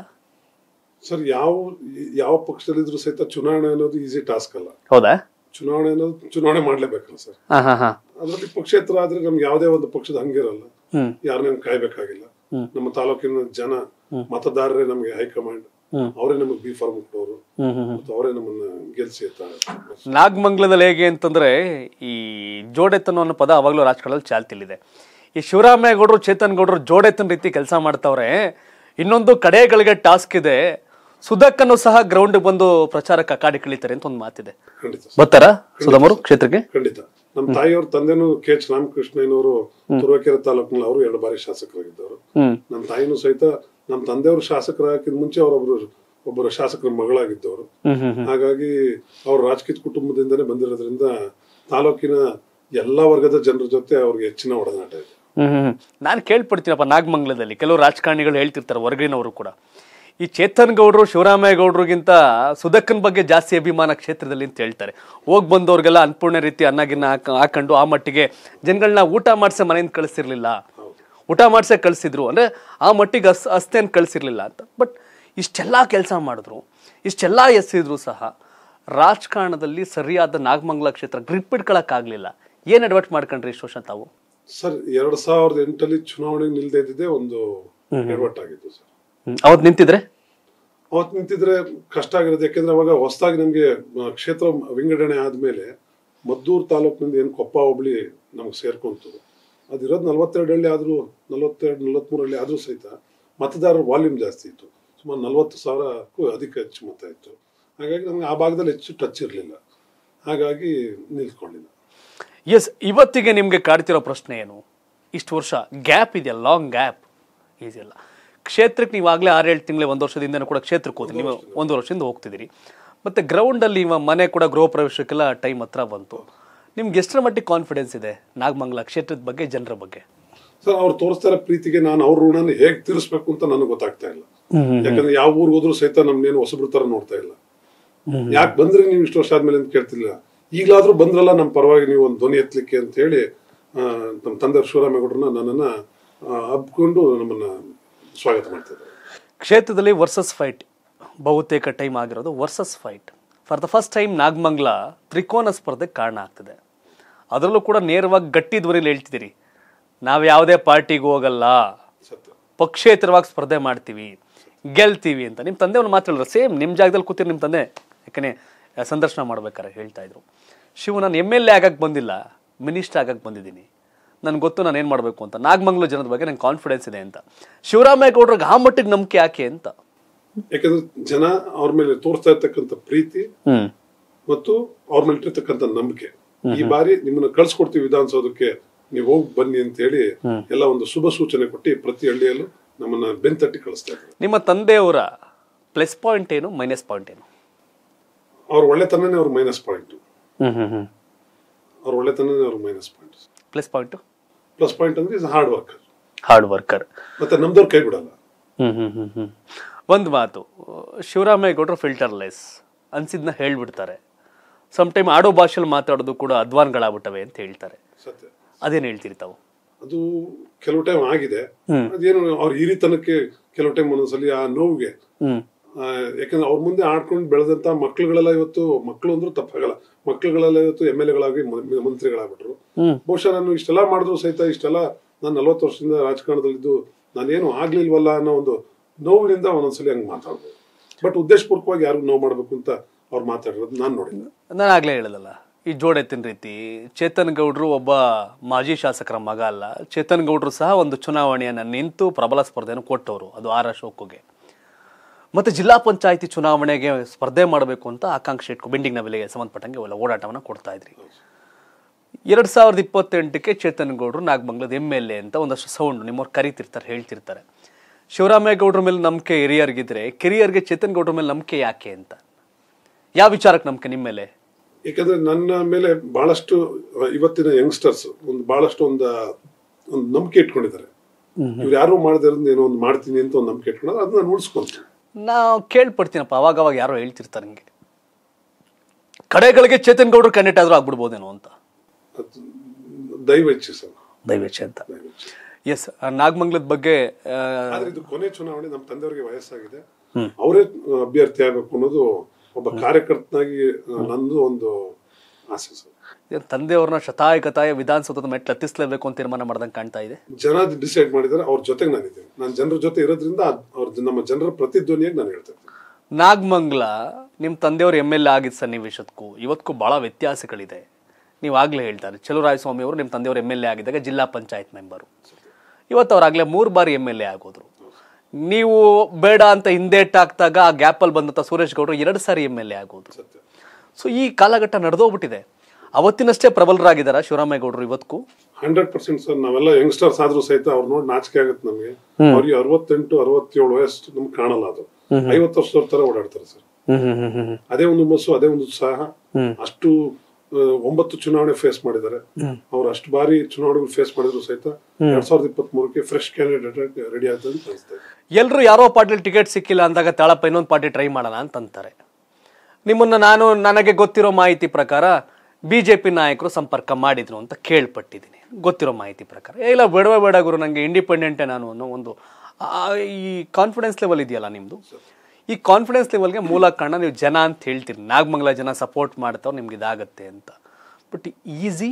ಸರ್ ಯಾವ ಯಾವ ಪಕ್ಷದಲ್ಲಿದ್ರು ಸಹಿತ ಚುನಾವಣೆ ಅನ್ನೋದು ಈಸಿ ಟಾಸ್ಕ್ ಅಲ್ಲ ಹೌದಾ ಚುನಾವಣೆ ಅನ್ನೋದು ಚುನಾವಣೆ ಮಾಡ್ಲೇಬೇಕಲ್ಲ ಸರ್ ಹಾ ಹಾ ಹಾ ಅದರಲ್ಲಿ ಪಕ್ಷೇತರ ಆದ್ರೆ ನಮ್ಗೆ ಯಾವುದೇ ಒಂದು ಪಕ್ಷದ ಹಂಗಿರಲ್ಲ ಹ್ಮ್ ಯಾರನ್ನೇನು ಕಾಯ್ಬೇಕಾಗಿಲ್ಲ ಹ್ಮ್. ನಮ್ಮ ತಾಲೂಕಿನ ಜನ ಮತದಾರರೇ ನಮಗೆ ಹೈಕಮಾಂಡ್ ಹ್ಮ್. ಅವರೇ ನಮಗೆ ಬಿ ಫಾರ್ಮ್ ಕೊಡೋರು ಹ್ಮ್ ಹ್ಮ್ ಹ್ಮ್ ಮತ್ತು ಅವರೇ ನಮ್ಮನ್ನ ಗೆಲ್ಸಿ ನಾಗಮಂಗಲದಲ್ಲಿ ಹೇಗೆ ಅಂತಂದ್ರೆ ಈ ಜೋಡೆತನ ಅನ್ನೋ ಪದ ಅವಾಗಲೂ ರಾಜಕಾರಣದಲ್ಲಿ ಚಾಲ್ತಿಲಿದೆ ಈ ಶಿವರಾಮೇಗೌಡರು ಚೇತನ್ ಗೌಡರು ಜೋಡೆತನ ರೀತಿ ಕೆಲಸ ಮಾಡ್ತಾವ್ರೆ ಇನ್ನೊಂದು ಕಡೆಗಳಿಗೆ ಟಾಸ್ಕ್ ಇದೆ ಸುಧಕ್ಕನ್ನು ಸಹ ಗ್ರೌಂಡ್ ಬಂದು ಪ್ರಚಾರಕ್ಕೆ ಅಕಾಡಿ ಕಳೀತಾರೆ ಅಂತ ಒಂದು ಮಾತಿದೆ ಖಂಡಿತ ಸರ್. ಬರ್ತಾರಾ ಸುಧಮರು ಕ್ಷೇತ್ರಕ್ಕೆ ಖಂಡಿತ ನಮ್ಮ ತಾಯಿಯವ್ರ ತಂದೆನೂ ಕೆ ಎಚ್ ರಾಮಕೃಷ್ಣಯ್ಯನವರು ತುರುವೇಕೆರೆ ತಾಲೂಕಿನಲ್ಲಿ ಅವರು ಎರಡು ಬಾರಿ ಶಾಸಕರಾಗಿದ್ದವರು ಹ್ಮ್ ನಮ್ಮ ತಾಯಿನೂ ಸಹಿತ ನಮ್ಮ ತಂದೆಯವರು ಶಾಸಕರಾಗಿದ್ದ ಮುಂಚೆ ಅವರೊಬ್ರು ಒಬ್ಬರು ಶಾಸಕರ ಮಗಳಾಗಿದ್ದವರು ಹ್ಮ್ ಹ್ಮ್ ಹ್ಮ್ ಹಾಗಾಗಿ ಅವ್ರ ರಾಜಕೀಯ ಕುಟುಂಬದಿಂದನೇ ಬಂದಿರೋದ್ರಿಂದ ತಾಲೂಕಿನ ಎಲ್ಲಾ ವರ್ಗದ ಜನರ ಜೊತೆ ಅವ್ರಿಗೆ ಹೆಚ್ಚಿನ ಒಡನಾಟ ಇದೆ ಹ್ಮ್ ಹ್ಮ್ ನಾನು ಕೇಳ್ಪಡ್ತೀನಪ್ಪ ನಾಗಮಂಗಲದಲ್ಲಿ ಕೆಲವು ರಾಜಕಾರಣಿಗಳು ಹೇಳ್ತಿರ್ತಾರೆ ಹೊರಗಿನವರು ಕೂಡ ಈ ಚೇತನ್ ಗೌಡರು ಶಿವರಾಮೇಗೌಡರಿಗಿಂತ ಸುಧಕ್ಕನ್ ಬಗ್ಗೆ ಜಾಸ್ತಿ ಅಭಿಮಾನ ಕ್ಷೇತ್ರದಲ್ಲಿ ಅಂತ ಹೇಳ್ತಾರೆ ಹೋಗ್ ಬಂದವ್ರಿಗೆಲ್ಲ ಅನ್ಪೂರ್ಣ ರೀತಿ ಅನ್ನಗಿನ್ನ ಹಾಕ ಹಾಕೊಂಡು ಆ ಮಟ್ಟಿಗೆ ಜನಗಳನ್ನ ಊಟ ಮಾಡ್ಸೆ ಮನೆಯಿಂದ ಕಳಿಸಿರ್ಲಿಲ್ಲ ಊಟ ಮಾಡ್ಸೆ ಕಳಿಸಿದ್ರು ಅಂದ್ರೆ ಆ ಮಟ್ಟಿಗೆ ಅಸ್ ಅಸ್ತೇನು ಕಳಿಸಿರ್ಲಿಲ್ಲ ಅಂತ ಬಟ್ ಇಷ್ಟೆಲ್ಲ ಕೆಲಸ ಮಾಡಿದ್ರು ಇಷ್ಟೆಲ್ಲ ಎಸೆದ್ರು ಸಹ ರಾಜಕಾರಣದಲ್ಲಿ ಸರಿಯಾದ ನಾಗಮಂಗಲ ಕ್ಷೇತ್ರ ಗ್ರಿಪ್ ಇಟ್ಕೊಳಕ್ಕಾಗ್ಲಿಲ್ಲ ಏನ್ ಅಡ್ವರ್ಟ್ ಮಾಡ್ಕೊಂಡ್ರಿ ಇಷ್ಟು ತಾವು ಸರ್ ಎರಡ್ ಸಾವಿರದ ಎಂಟಲ್ಲಿ ಚುನಾವಣೆ ನಿಲ್ದೇ ಇದ್ದಿದ್ದೇ ಒಂದು ಎಡವಟ್ ಆಗಿತ್ತು ಸರ್ ಅವತ್ತು ನಿಂತಿದ್ರೆ ಅವತ್ತು ನಿಂತಿದ್ರೆ ಕಷ್ಟ ಆಗಿರೋದು ಯಾಕೆಂದ್ರೆ ಅವಾಗ ಹೊಸದಾಗಿ ನಮ್ಗೆ ಆ, ಕ್ಷೇತ್ರ ವಿಂಗಡಣೆ ಆದ್ಮೇಲೆ ಮದ್ದೂರು ತಾಲೂಕಿನಿಂದ ಏನು ಕೊಪ್ಪ ಹೋಬಳಿ ನಮ್ಗೆ ಸೇರ್ಕೊಂತು ಅದಿರೋದು ನಲ್ವತ್ತೆರಡು ಹಳ್ಳಿ ಆದ್ರೂ ನಲ್ವತ್ತೆರಡು ನಲ್ವತ್ಮೂರು ಹಳ್ಳಿ ಆದ್ರೂ ಸಹಿತ ಮತದಾರರ ವಾಲ್ಯೂಮ್ ಜಾಸ್ತಿ ಇತ್ತು ಸುಮಾರು ನಲ್ವತ್ತು ಸಾವಿರಕ್ಕೂ ಅಧಿಕ ಹೆಚ್ಚು ಮತ ಇತ್ತು ಹಾಗಾಗಿ ನಮ್ಗೆ ಆ ಭಾಗದಲ್ಲಿ ಹೆಚ್ಚು ಟಚ್ ಇರಲಿಲ್ಲ ಹಾಗಾಗಿ ನಿಲ್ತ್ಕೊಂಡಿಲ್ಲ ಎಸ್ ಇವತ್ತಿಗೆ ನಿಮಗೆ ಕಾಡ್ತಿರೋ ಪ್ರಶ್ನೆ ಏನು ಇಷ್ಟು ವರ್ಷ ಗ್ಯಾಪ್ ಇದೆಯಲ್ಲ ಲಾಂಗ್ ಗ್ಯಾಪ್ ಈಸಿ ಅಲ್ಲ ಕ್ಷೇತ್ರಕ್ಕೆ ನೀವು ಆಗಲೇ ಆರೇಳು ತಿಂಗಳೇ ಒಂದು ವರ್ಷದಿಂದನೂ ಕೂಡ ಕ್ಷೇತ್ರಕ್ಕೆ ಹೋದ್ರಿ ನೀವು ಒಂದು ವರ್ಷದಿಂದ ಹೋಗ್ತಿದ್ದೀರಿ ಮತ್ತೆ ಗ್ರೌಂಡಲ್ಲಿ ಇವ ಮನೆ ಕೂಡ ಗೃಹ ಪ್ರವೇಶಕ್ಕೆಲ್ಲ ಟೈಮ್ ಹತ್ರ ಬಂತು ನಿಮ್ಗೆ ಎಷ್ಟರ ಮಟ್ಟಿಗೆ ಕಾನ್ಫಿಡೆನ್ಸ್ ಇದೆ ನಾಗಮಂಗಲ ಕ್ಷೇತ್ರದ ಬಗ್ಗೆ ಜನರ ಬಗ್ಗೆ ಸರ್ ಅವ್ರು ತೋರಿಸ್ತಾ ಇರೋ ಪ್ರೀತಿಗೆ ನಾನು ಅವ್ರ ಋಣನ ಹೇಗೆ ತೀರಿಸ್ಬೇಕು ಅಂತ ನನಗೆ ಗೊತ್ತಾಗ್ತಾ ಇಲ್ಲ ಯಾಕಂದ್ರೆ ಯಾವ ಊರಿಗೆ ಹೋದ್ರು ಸಹಿತ ನಮ್ನೇನು ಹೊಸಬ್ರ ತರ ನೋಡ್ತಾ ಇಲ್ಲ ಯಾಕೆ ಬಂದ್ರಿ ನೀವು ಇಷ್ಟು ವರ್ಷ ಆದ್ಮೇಲೆ ಅಂತ ಕೇಳ್ತಿಲ್ಲ ಈಗಲಾದ್ರೂ ಬಂದ್ರಲ್ಲ ನಮ್ಮ ಪರವಾಗಿ ನೀವು ಒಂದು ಧ್ವನಿ ಎತ್ತಲಿಕ್ಕೆ ಅಂತ ಹೇಳಿ ಆ, ನಮ್ಮ ತಂದೆ ಶಿವರಾಮೇಗೌಡರನ್ನ ನನ್ನನ್ನ ಆ, ಹಬ್ಕೊಂಡು ನಮ್ಮನ್ನ ಸ್ವಾಗತ ಮಾಡ್ತಿದ್ದಾರೆ ಕ್ಷೇತ್ರದಲ್ಲಿ ವರ್ಸಸ್ ಫೈಟ್ ಬಹುತೇಕ ಟೈಮ್ ಆಗಿರೋದು versus fight for the first time Nagamangala ತ್ರಿಕೋನ ಸ್ಪರ್ಧೆಗೆ ಕಾರಣ ಆಗ್ತದೆ ಅದರಲ್ಲೂ ಕೂಡ ನೇರವಾಗಿ ಗಟ್ಟಿ ಧ್ವನಿಲಿ ಹೇಳ್ತಿದ್ದೀರಿ ನಾವು ಯಾವುದೇ ಪಾರ್ಟಿಗೆ ಹೋಗಲ್ಲ ಸತ್ಯ ಪಕ್ಷೇತರವಾಗಿ ಸ್ಪರ್ಧೆ ಮಾಡ್ತೀವಿ ಗೆಲ್ತೀವಿ ಅಂತ ನಿಮ್ಮ ತಂದೆ ಒಂದು ಮಾತು ಹೇಳಿದ್ರು ಸೇಮ್ ನಿಮ್ಮ ಜಾಗದಲ್ಲಿ ಕೂತಿರೋ ನಿಮ್ಮ ತಂದೆ ಯಾಕನೆ ಸಂದರ್ಶನ ಮಾಡ್ಬೇಕಾರೆ ಹೇಳ್ತಾ ಇದ್ರು ಶಿವ ನಾನು ಎಮ್ ಎಲ್ ಎ ಆಗಕ್ಕೆ ಬಂದಿಲ್ಲ ಮಿನಿಸ್ಟರ್ ಆಗಕ್ಕೆ ಬಂದಿದ್ದೀನಿ ನನಗೆ ಗೊತ್ತು ನಾನು ಏನು ಮಾಡಬೇಕು ಅಂತ ನಾಗಮಂಗ್ಲೂರು ಜನದ ಬಗ್ಗೆ ನಂಗೆ ಕಾನ್ಫಿಡೆನ್ಸ್ ಇದೆ ಅಂತ ಶಿವರಾಮೇಗೌಡ್ರಿಗೆ ಆ ಮಟ್ಟಿಗೆ ನಂಬಿಕೆ ಯಾಕೆ ಅಂತ ಯಾಕಂದ್ರೆ ಜನ ಅವ್ರ ಮೇಲೆ ತೋರಿಸ್ತಾ ಇರ್ತಕ್ಕಂಥ ಪ್ರೀತಿ ಹ್ಮ್ ಮತ್ತು ಅವ್ರ ಮೇಲೆ ಇಟ್ಟಿರ್ತಕ್ಕಂಥ ನಂಬಿಕೆ ಈ ಬಾರಿ ನಿಮ್ಮನ್ನ ಕಳ್ಸಿಕೊಡ್ತೀವಿ ವಿಧಾನಸೌಧಕ್ಕೆ ನೀವು ಹೋಗಿ ಬನ್ನಿ ಅಂತ ಹೇಳಿ ಎಲ್ಲ ಒಂದು ಶುಭ ಸೂಚನೆ ಕೊಟ್ಟು ಪ್ರತಿ ಹಳ್ಳಿಯಲ್ಲೂ ನಮ್ಮನ್ನ ಬೆಂತಟ್ಟಿ ಕಳಿಸ್ತಾ ಇದ್ದಾರೆ ನಿಮ್ಮ ತಂದೆಯವರ ಪ್ಲಸ್ ಪಾಯಿಂಟ್ ಏನು ಮೈನಸ್ ಪಾಯಿಂಟ್ ಏನು ಅವ್ರ ಒಳ್ಳೆತನನೇ ಅವ್ರ ಮೈನಸ್ ಪಾಯಿಂಟ್ ಹ್ಮ್ ಹ್ಮ್ ಹ್ಮ್ ಅವ್ರ ಒಳ್ಳೆತನನೇ ಅವ್ರ minus point plus point plus point ಅಂದ್ರೆ is hard worker hard worker ಮತ್ತೆ ನಮ್ದವ್ರ ಕೈ ಬಿಡಲ್ಲ ಹ್ಮ್ ಹ್ಮ್ ಹ್ಮ್ ಹ್ಮ್ ಒಂದು ಮಾತು ಶಿವರಾಮೇಗೌಡರು ಫಿಲ್ಟರ್ಲೆಸ್ ಅನ್ಸಿದ್ನ ಹೇಳ್ಬಿಡ್ತಾರೆ ಸಮ್ ಟೈಮ್ ಆಡೋ ಭಾಷೆಯಲ್ಲಿ ಮಾತಾಡೋದು ಕೂಡ ಅಧ್ವಾನ್ಗಳಾಗ್ಬಿಟ್ಟವೆ ಅಂತ ಹೇಳ್ತಾರೆ ಸತ್ಯ ಅದೇನು ಹೇಳ್ತೀರಿ ತಾವು ಅದು ಕೆಲವು ಟೈಮ್ ಆಗಿದೆ ಅದೇನು ಅವ್ರ ಹಿರಿತನಕ್ಕೆ ಕೆಲವು ಟೈಮ್ ಒಂದೊಂದ್ಸಲಿ ಆ ನೋವಿಗೆ ಹ್ಮ್ ಆ, ಯಾಕಂದ್ರೆ ಅವ್ರ ಮುಂದೆ ಆಡ್ಕೊಂಡು ಬೆಳೆದಂತ ಮಕ್ಳುಗಳೆಲ್ಲ ಇವತ್ತು ಮಕ್ಕಳು ಅಂದ್ರೂ ತಪ್ಪಾಗಲ್ಲ ಮಕ್ಳುಗಳೆಲ್ಲ ಇವತ್ತು ಎಮ್ ಎಲ್ ಎಗಳಾಗಿ ಮಂತ್ರಿಗಳಾಗ್ಬಿಟ್ರು ಹ್ಮ್. ಬಹುಶಃ ನಾನು ಇಷ್ಟೆಲ್ಲ ಮಾಡಿದ್ರು ಸಹಿತ ಇಷ್ಟೆಲ್ಲ ನಾನು ನಲ್ವತ್ತು ವರ್ಷದಿಂದ ರಾಜಕಾರಣದಲ್ಲಿದ್ದು ನಾನೇನು ಆಗ್ಲಿಲ್ವಲ್ಲ ಅನ್ನೋ ಒಂದು ನೋವಿನಿಂದ ಒಂದೊಂದ್ಸಲಿ ಹಂಗೆ ಮಾತಾಡ್ಬೋದು ಬಟ್ ಉದ್ದೇಶಪೂರ್ವಕವಾಗಿ ಯಾರಿಗೂ ನೋವು ಮಾಡ್ಬೇಕು ಅಂತ ಅವ್ರು ಮಾತಾಡಿರೋದು ನಾನು ನೋಡಿಲ್ಲ ನಾನು ಆಗ್ಲೇ ಹೇಳದಲ್ಲ ಈ ಜೋಡೆತ್ತಿನ ರೀತಿ ಚೇತನ್ ಗೌಡ್ರು ಒಬ್ಬ ಮಾಜಿ ಶಾಸಕರ ಮಗ ಅಲ್ಲ ಚೇತನ್ ಗೌಡ್ರು ಸಹ ಒಂದು ಚುನಾವಣೆಯನ್ನ ನಿಂತು ಪ್ರಬಲ ಸ್ಪರ್ಧೆಯನ್ನು ಕೊಟ್ಟವರು ಅದು ಆರ್ ಅಶೋಕ್ಗೆ ಮತ್ತೆ ಜಿಲ್ಲಾ ಪಂಚಾಯತಿ ಚುನಾವಣೆಗೆ ಸ್ಪರ್ಧೆ ಮಾಡಬೇಕು ಅಂತ ಆಕಾಂಕ್ಷೆ ಇಟ್ಕೊ ಬೆಂಡಿಂಗ್ ನವಿಲೆಗೆ ಸಂಬಂಧಪಟ್ಟಂಗೆ ಒಳ್ಳೆ ಓಡಾಟವನ್ನು ಕೊಡ್ತಾ ಇದ್ರಿ ಎರಡ್ ಸಾವಿರದ ಇಪ್ಪತ್ತೆಂಟಕ್ಕೆ ಚೇತನ್ ಗೌಡ್ರು ನಾಗಮಂಗ್ಲದ ಎಮ್ ಎಲ್ ಎ ಅಂತ ಒಂದಷ್ಟು ಸೌಂಡ್ ನಿಮ್ಮವ್ರು ಕರಿತಿರ್ತಾರೆ ಹೇಳ್ತಿರ್ತಾರೆ ಶಿವರಾಮೇಗೌಡ್ರ ಮೇಲೆ ನಂಬಿಕೆ ಹಿರಿಯರ್ಗಿದ್ರೆ ಕೆರಿಯರ್ಗೆ ಚೇತನ್ ಗೌಡ್ರ ಮೇಲೆ ನಂಬಿಕೆ ಯಾಕೆ ಅಂತ ಯಾವ ವಿಚಾರಕ್ಕೆ ನಂಬಿಕೆ ನಿಮ್ಮ ಮೇಲೆ ಯಾಕಂದ್ರೆ ನನ್ನ ಮೇಲೆ ಬಹಳಷ್ಟು ಅಹ್, ಇವತ್ತಿನ ಯಂಗ್ಸ್ಟರ್ಸ್ ಒಂದು ಬಹಳಷ್ಟು ಒಂದು ಒಂದು ನಂಬಿಕೆ ಇಟ್ಕೊಂಡಿದ್ದಾರೆ ಇವ್ರು ಯಾರು ಮಾಡದಿರೋದ್ ಏನೋ ಒಂದು ಮಾಡ್ತೀನಿ ಅಂತ ಒಂದು ನಂಬಿಕೆ ಇಟ್ಕೊಂಡ್ರೆ ಅದನ್ನ ನಾನು ಉಳಿಸ್ಕೊಂತೀನಿ ನಾವು ಕೇಳ್ಪಡ್ತೀನಪ್ಪ ಅವಾಗ ಅವಾಗ ಯಾರೋ ಹೇಳ್ತಿರ್ತಾರೆ ನಂಗೆ ಕಡೆಗಳಿಗೆ ಚೇತನ್ ಗೌಡ್ರು ಕ್ಯಾಂಡಿಡೇಟ್ ಆದ್ರೂ ಆಗ್ಬಿಡ್ಬೋದೇನೋ ಅಂತ ಅದು ದೈವ ಇಚ್ಛೆ ಸರ್ ದಯವೇಚ್ಛೆ ಅಂತ ದೈವ ಇಚ್ಛೆ ಎಸ್ ನಾಗಮಂಗ್ಲದ ಬಗ್ಗೆ ಆ, ಆದ್ರೆ ಇದು ಕೊನೆ ಚುನಾವಣೆ ನಮ್ಮ ತಂದೆಯವರಿಗೆ ವಯಸ್ಸಾಗಿದೆ ಅವರೇ ಅಭ್ಯರ್ಥಿ ಆಗಬೇಕು ಅನ್ನೋದು ಒಬ್ಬ ಕಾರ್ಯಕರ್ತನಾಗಿ ಅಹ್, ನಂದು ಒಂದು ಆಸೆ ಸರ್ ಏನ್ ತಂದೆಯವ್ರನ್ನ ಶತಾಯ ಕತಾಯ ವಿಧಾನಸೌಧದ ಮೆಟ್ಲು ಹತ್ತಿಸ್ಲೇಬೇಕು ಅಂತ ತೀರ್ಮಾನ ಮಾಡ್ದಂಗೆ ಕಾಣ್ತಾ ಇದೆ ಜನ ಡಿಸೈಡ್ ಮಾಡಿದ್ದಾರೆ ಅವ್ರ ಜೊತೆಗೆ ನಾನಿದ್ದೇನೆ ನಾನು ಜನರ ಜೊತೆ ಇರೋದ್ರಿಂದ ಅದ್- ಅವ್ರ ನಮ್ಮ ಜನರ ಪ್ರತಿಧ್ವನಿಯಾಗಿ ನಾನು ಹೇಳ್ತಾ ಇದ್ದೀನಿ ನಾಗಮಂಗ್ಲ ನಿಮ್ಮ ತಂದೆಯವರು ಎಮ್ ಎಲ್ ಎ ಆಗಿದ್ದ ಸನ್ನಿವೇಶಕ್ಕೂ ಇವತ್ತಿಗೂ ಬಹಳ ವ್ಯತ್ಯಾಸಗಳಿದೆ ನೀವು ಆಗ್ಲೇ ಹೇಳ್ತಾರೆ ಚಲುರಾಯಸ್ವಾಮಿ ಅವರು ನಿಮ್ಮ ತಂದೆಯವರು ಎಮ್ ಎಲ್ ಎ ಆಗಿದ್ದಾಗ ಜಿಲ್ಲಾ ಪಂಚಾಯತ್ ಮೆಂಬರು ಇವತ್ತು ಅವ್ರಾಗಲೇ ಮೂರು ಬಾರಿ ಎಮ್ ಎಲ್ ಎ ಆಗೋದ್ರು ನೀವು ಬೇಡ ಅಂತ ಹಿಂದೇಟಾಕ್ದಾಗ ಆ ಗ್ಯಾಪಲ್ಲಿ ಬಂದಂಥ ಸುರೇಶ್ ಗೌಡರು ಎರಡು ಸಾರಿ ಎಮ್ ಎಲ್ ಎ ಆಗೋದು ಸತ್ಯ ಸೊ ಈ ಕಾಲಘಟ್ಟ ನಡೆದೋಗ್ಬಿಟ್ಟಿದೆ ಅವತ್ತಿನಷ್ಟೇ ಪ್ರಬಲರಾಗಿದ್ದಾರಾ ಶಿವರಾಮೇಗೌಡರು ಇವತ್ತಿಗೂ ಹಂಡ್ರೆಡ್ ಪರ್ಸೆಂಟ್ ಸರ್ ನಾವೆಲ್ಲ ಯಂಗ್ಸ್ಟರ್ಸ್ ಆದ್ರೂ ಸಹಿತ ಅವ್ರು ನೋಡಿ ನಾಚಿಕೆ ಆಗುತ್ತೆ ನಮಗೆ ಅವ್ರಿಗೆ ಅರವತ್ತೆಂಟು ಅರವತ್ತೇಳು ವಯಸ್ಸು ನಮ್ಗೆ ಕಾಣಲ್ಲ ಅದು ಐವತ್ತು ವರ್ಷದವ್ರ ತರ ಓಡಾಡ್ತಾರೆ ಸರ್ ಅದೇ ಒಂದು ಹುಮ್ಮಸ್ಸು ಅದೇ ಒಂದು ಉತ್ಸಾಹ ಅಷ್ಟು ಆ, ಒಂಬತ್ತು ಚುನಾವಣೆ ಫೇಸ್ ಮಾಡಿದ್ದಾರೆ ಅವ್ರು ಅಷ್ಟು ಬಾರಿ ಚುನಾವಣೆಗಳು ಫೇಸ್ ಮಾಡಿದ್ರು ಸಹಿತ ಎರಡ್ ಸಾವಿರದ ಇಪ್ಪತ್ತ್ ಮೂರಕ್ಕೆ ಫ್ರೆಶ್ ಕ್ಯಾಂಡಿಡೇಟ್ ರೆಡಿ ಆಗ್ತದೆ ಅಂತ ಅನಿಸ್ತಾ ಇದೆ ಎಲ್ಲರೂ ಯಾರೋ ಪಾರ್ಟಿಲಿ ಟಿಕೆಟ್ ಸಿಕ್ಕಿಲ್ಲ ಅಂದಾಗ ತಾಳಪ್ಪ ಇನ್ನೊಂದು ಪಾರ್ಟಿ ಟ್ರೈ ಮಾಡೋಣ ಅಂತಂತಾರೆ ನಿಮ್ಮನ್ನ ನಾನು ನನಗೆ ಗೊತ್ತಿರೋ ಮಾಹಿತಿ ಪ್ರಕಾರ ಬಿ ಜೆ ಪಿ ನಾಯಕರು ಸಂಪರ್ಕ ಮಾಡಿದ್ರು ಅಂತ ಕೇಳ್ಪಟ್ಟಿದ್ದೀನಿ ಗೊತ್ತಿರೋ ಮಾಹಿತಿ ಪ್ರಕಾರ ಏ, ಇಲ್ಲ ಬೇಡವೇ ಬೇಡ ಗುರು ನನಗೆ ಇಂಡಿಪೆಂಡೆಂಟೇ ನಾನು ಅನ್ನೋ ಒಂದು ಆ, ಈ ಕಾನ್ಫಿಡೆನ್ಸ್ ಲೆವೆಲ್ ಇದೆಯಲ್ಲ ನಿಮ್ಮದು ಈ ಕಾನ್ಫಿಡೆನ್ಸ್ ಲೆವೆಲ್ಗೆ ಮೂಲ ಕಾರಣ ನೀವು ಜನ ಅಂತ ಹೇಳ್ತೀರಿ ನಾಗಮಂಗಲ ಜನ ಸಪೋರ್ಟ್ ಮಾಡ್ತಾವ್ರು ನಿಮ್ಗೆ ಇದಾಗತ್ತೆ ಅಂತ ಬಟ್ ಈಸಿ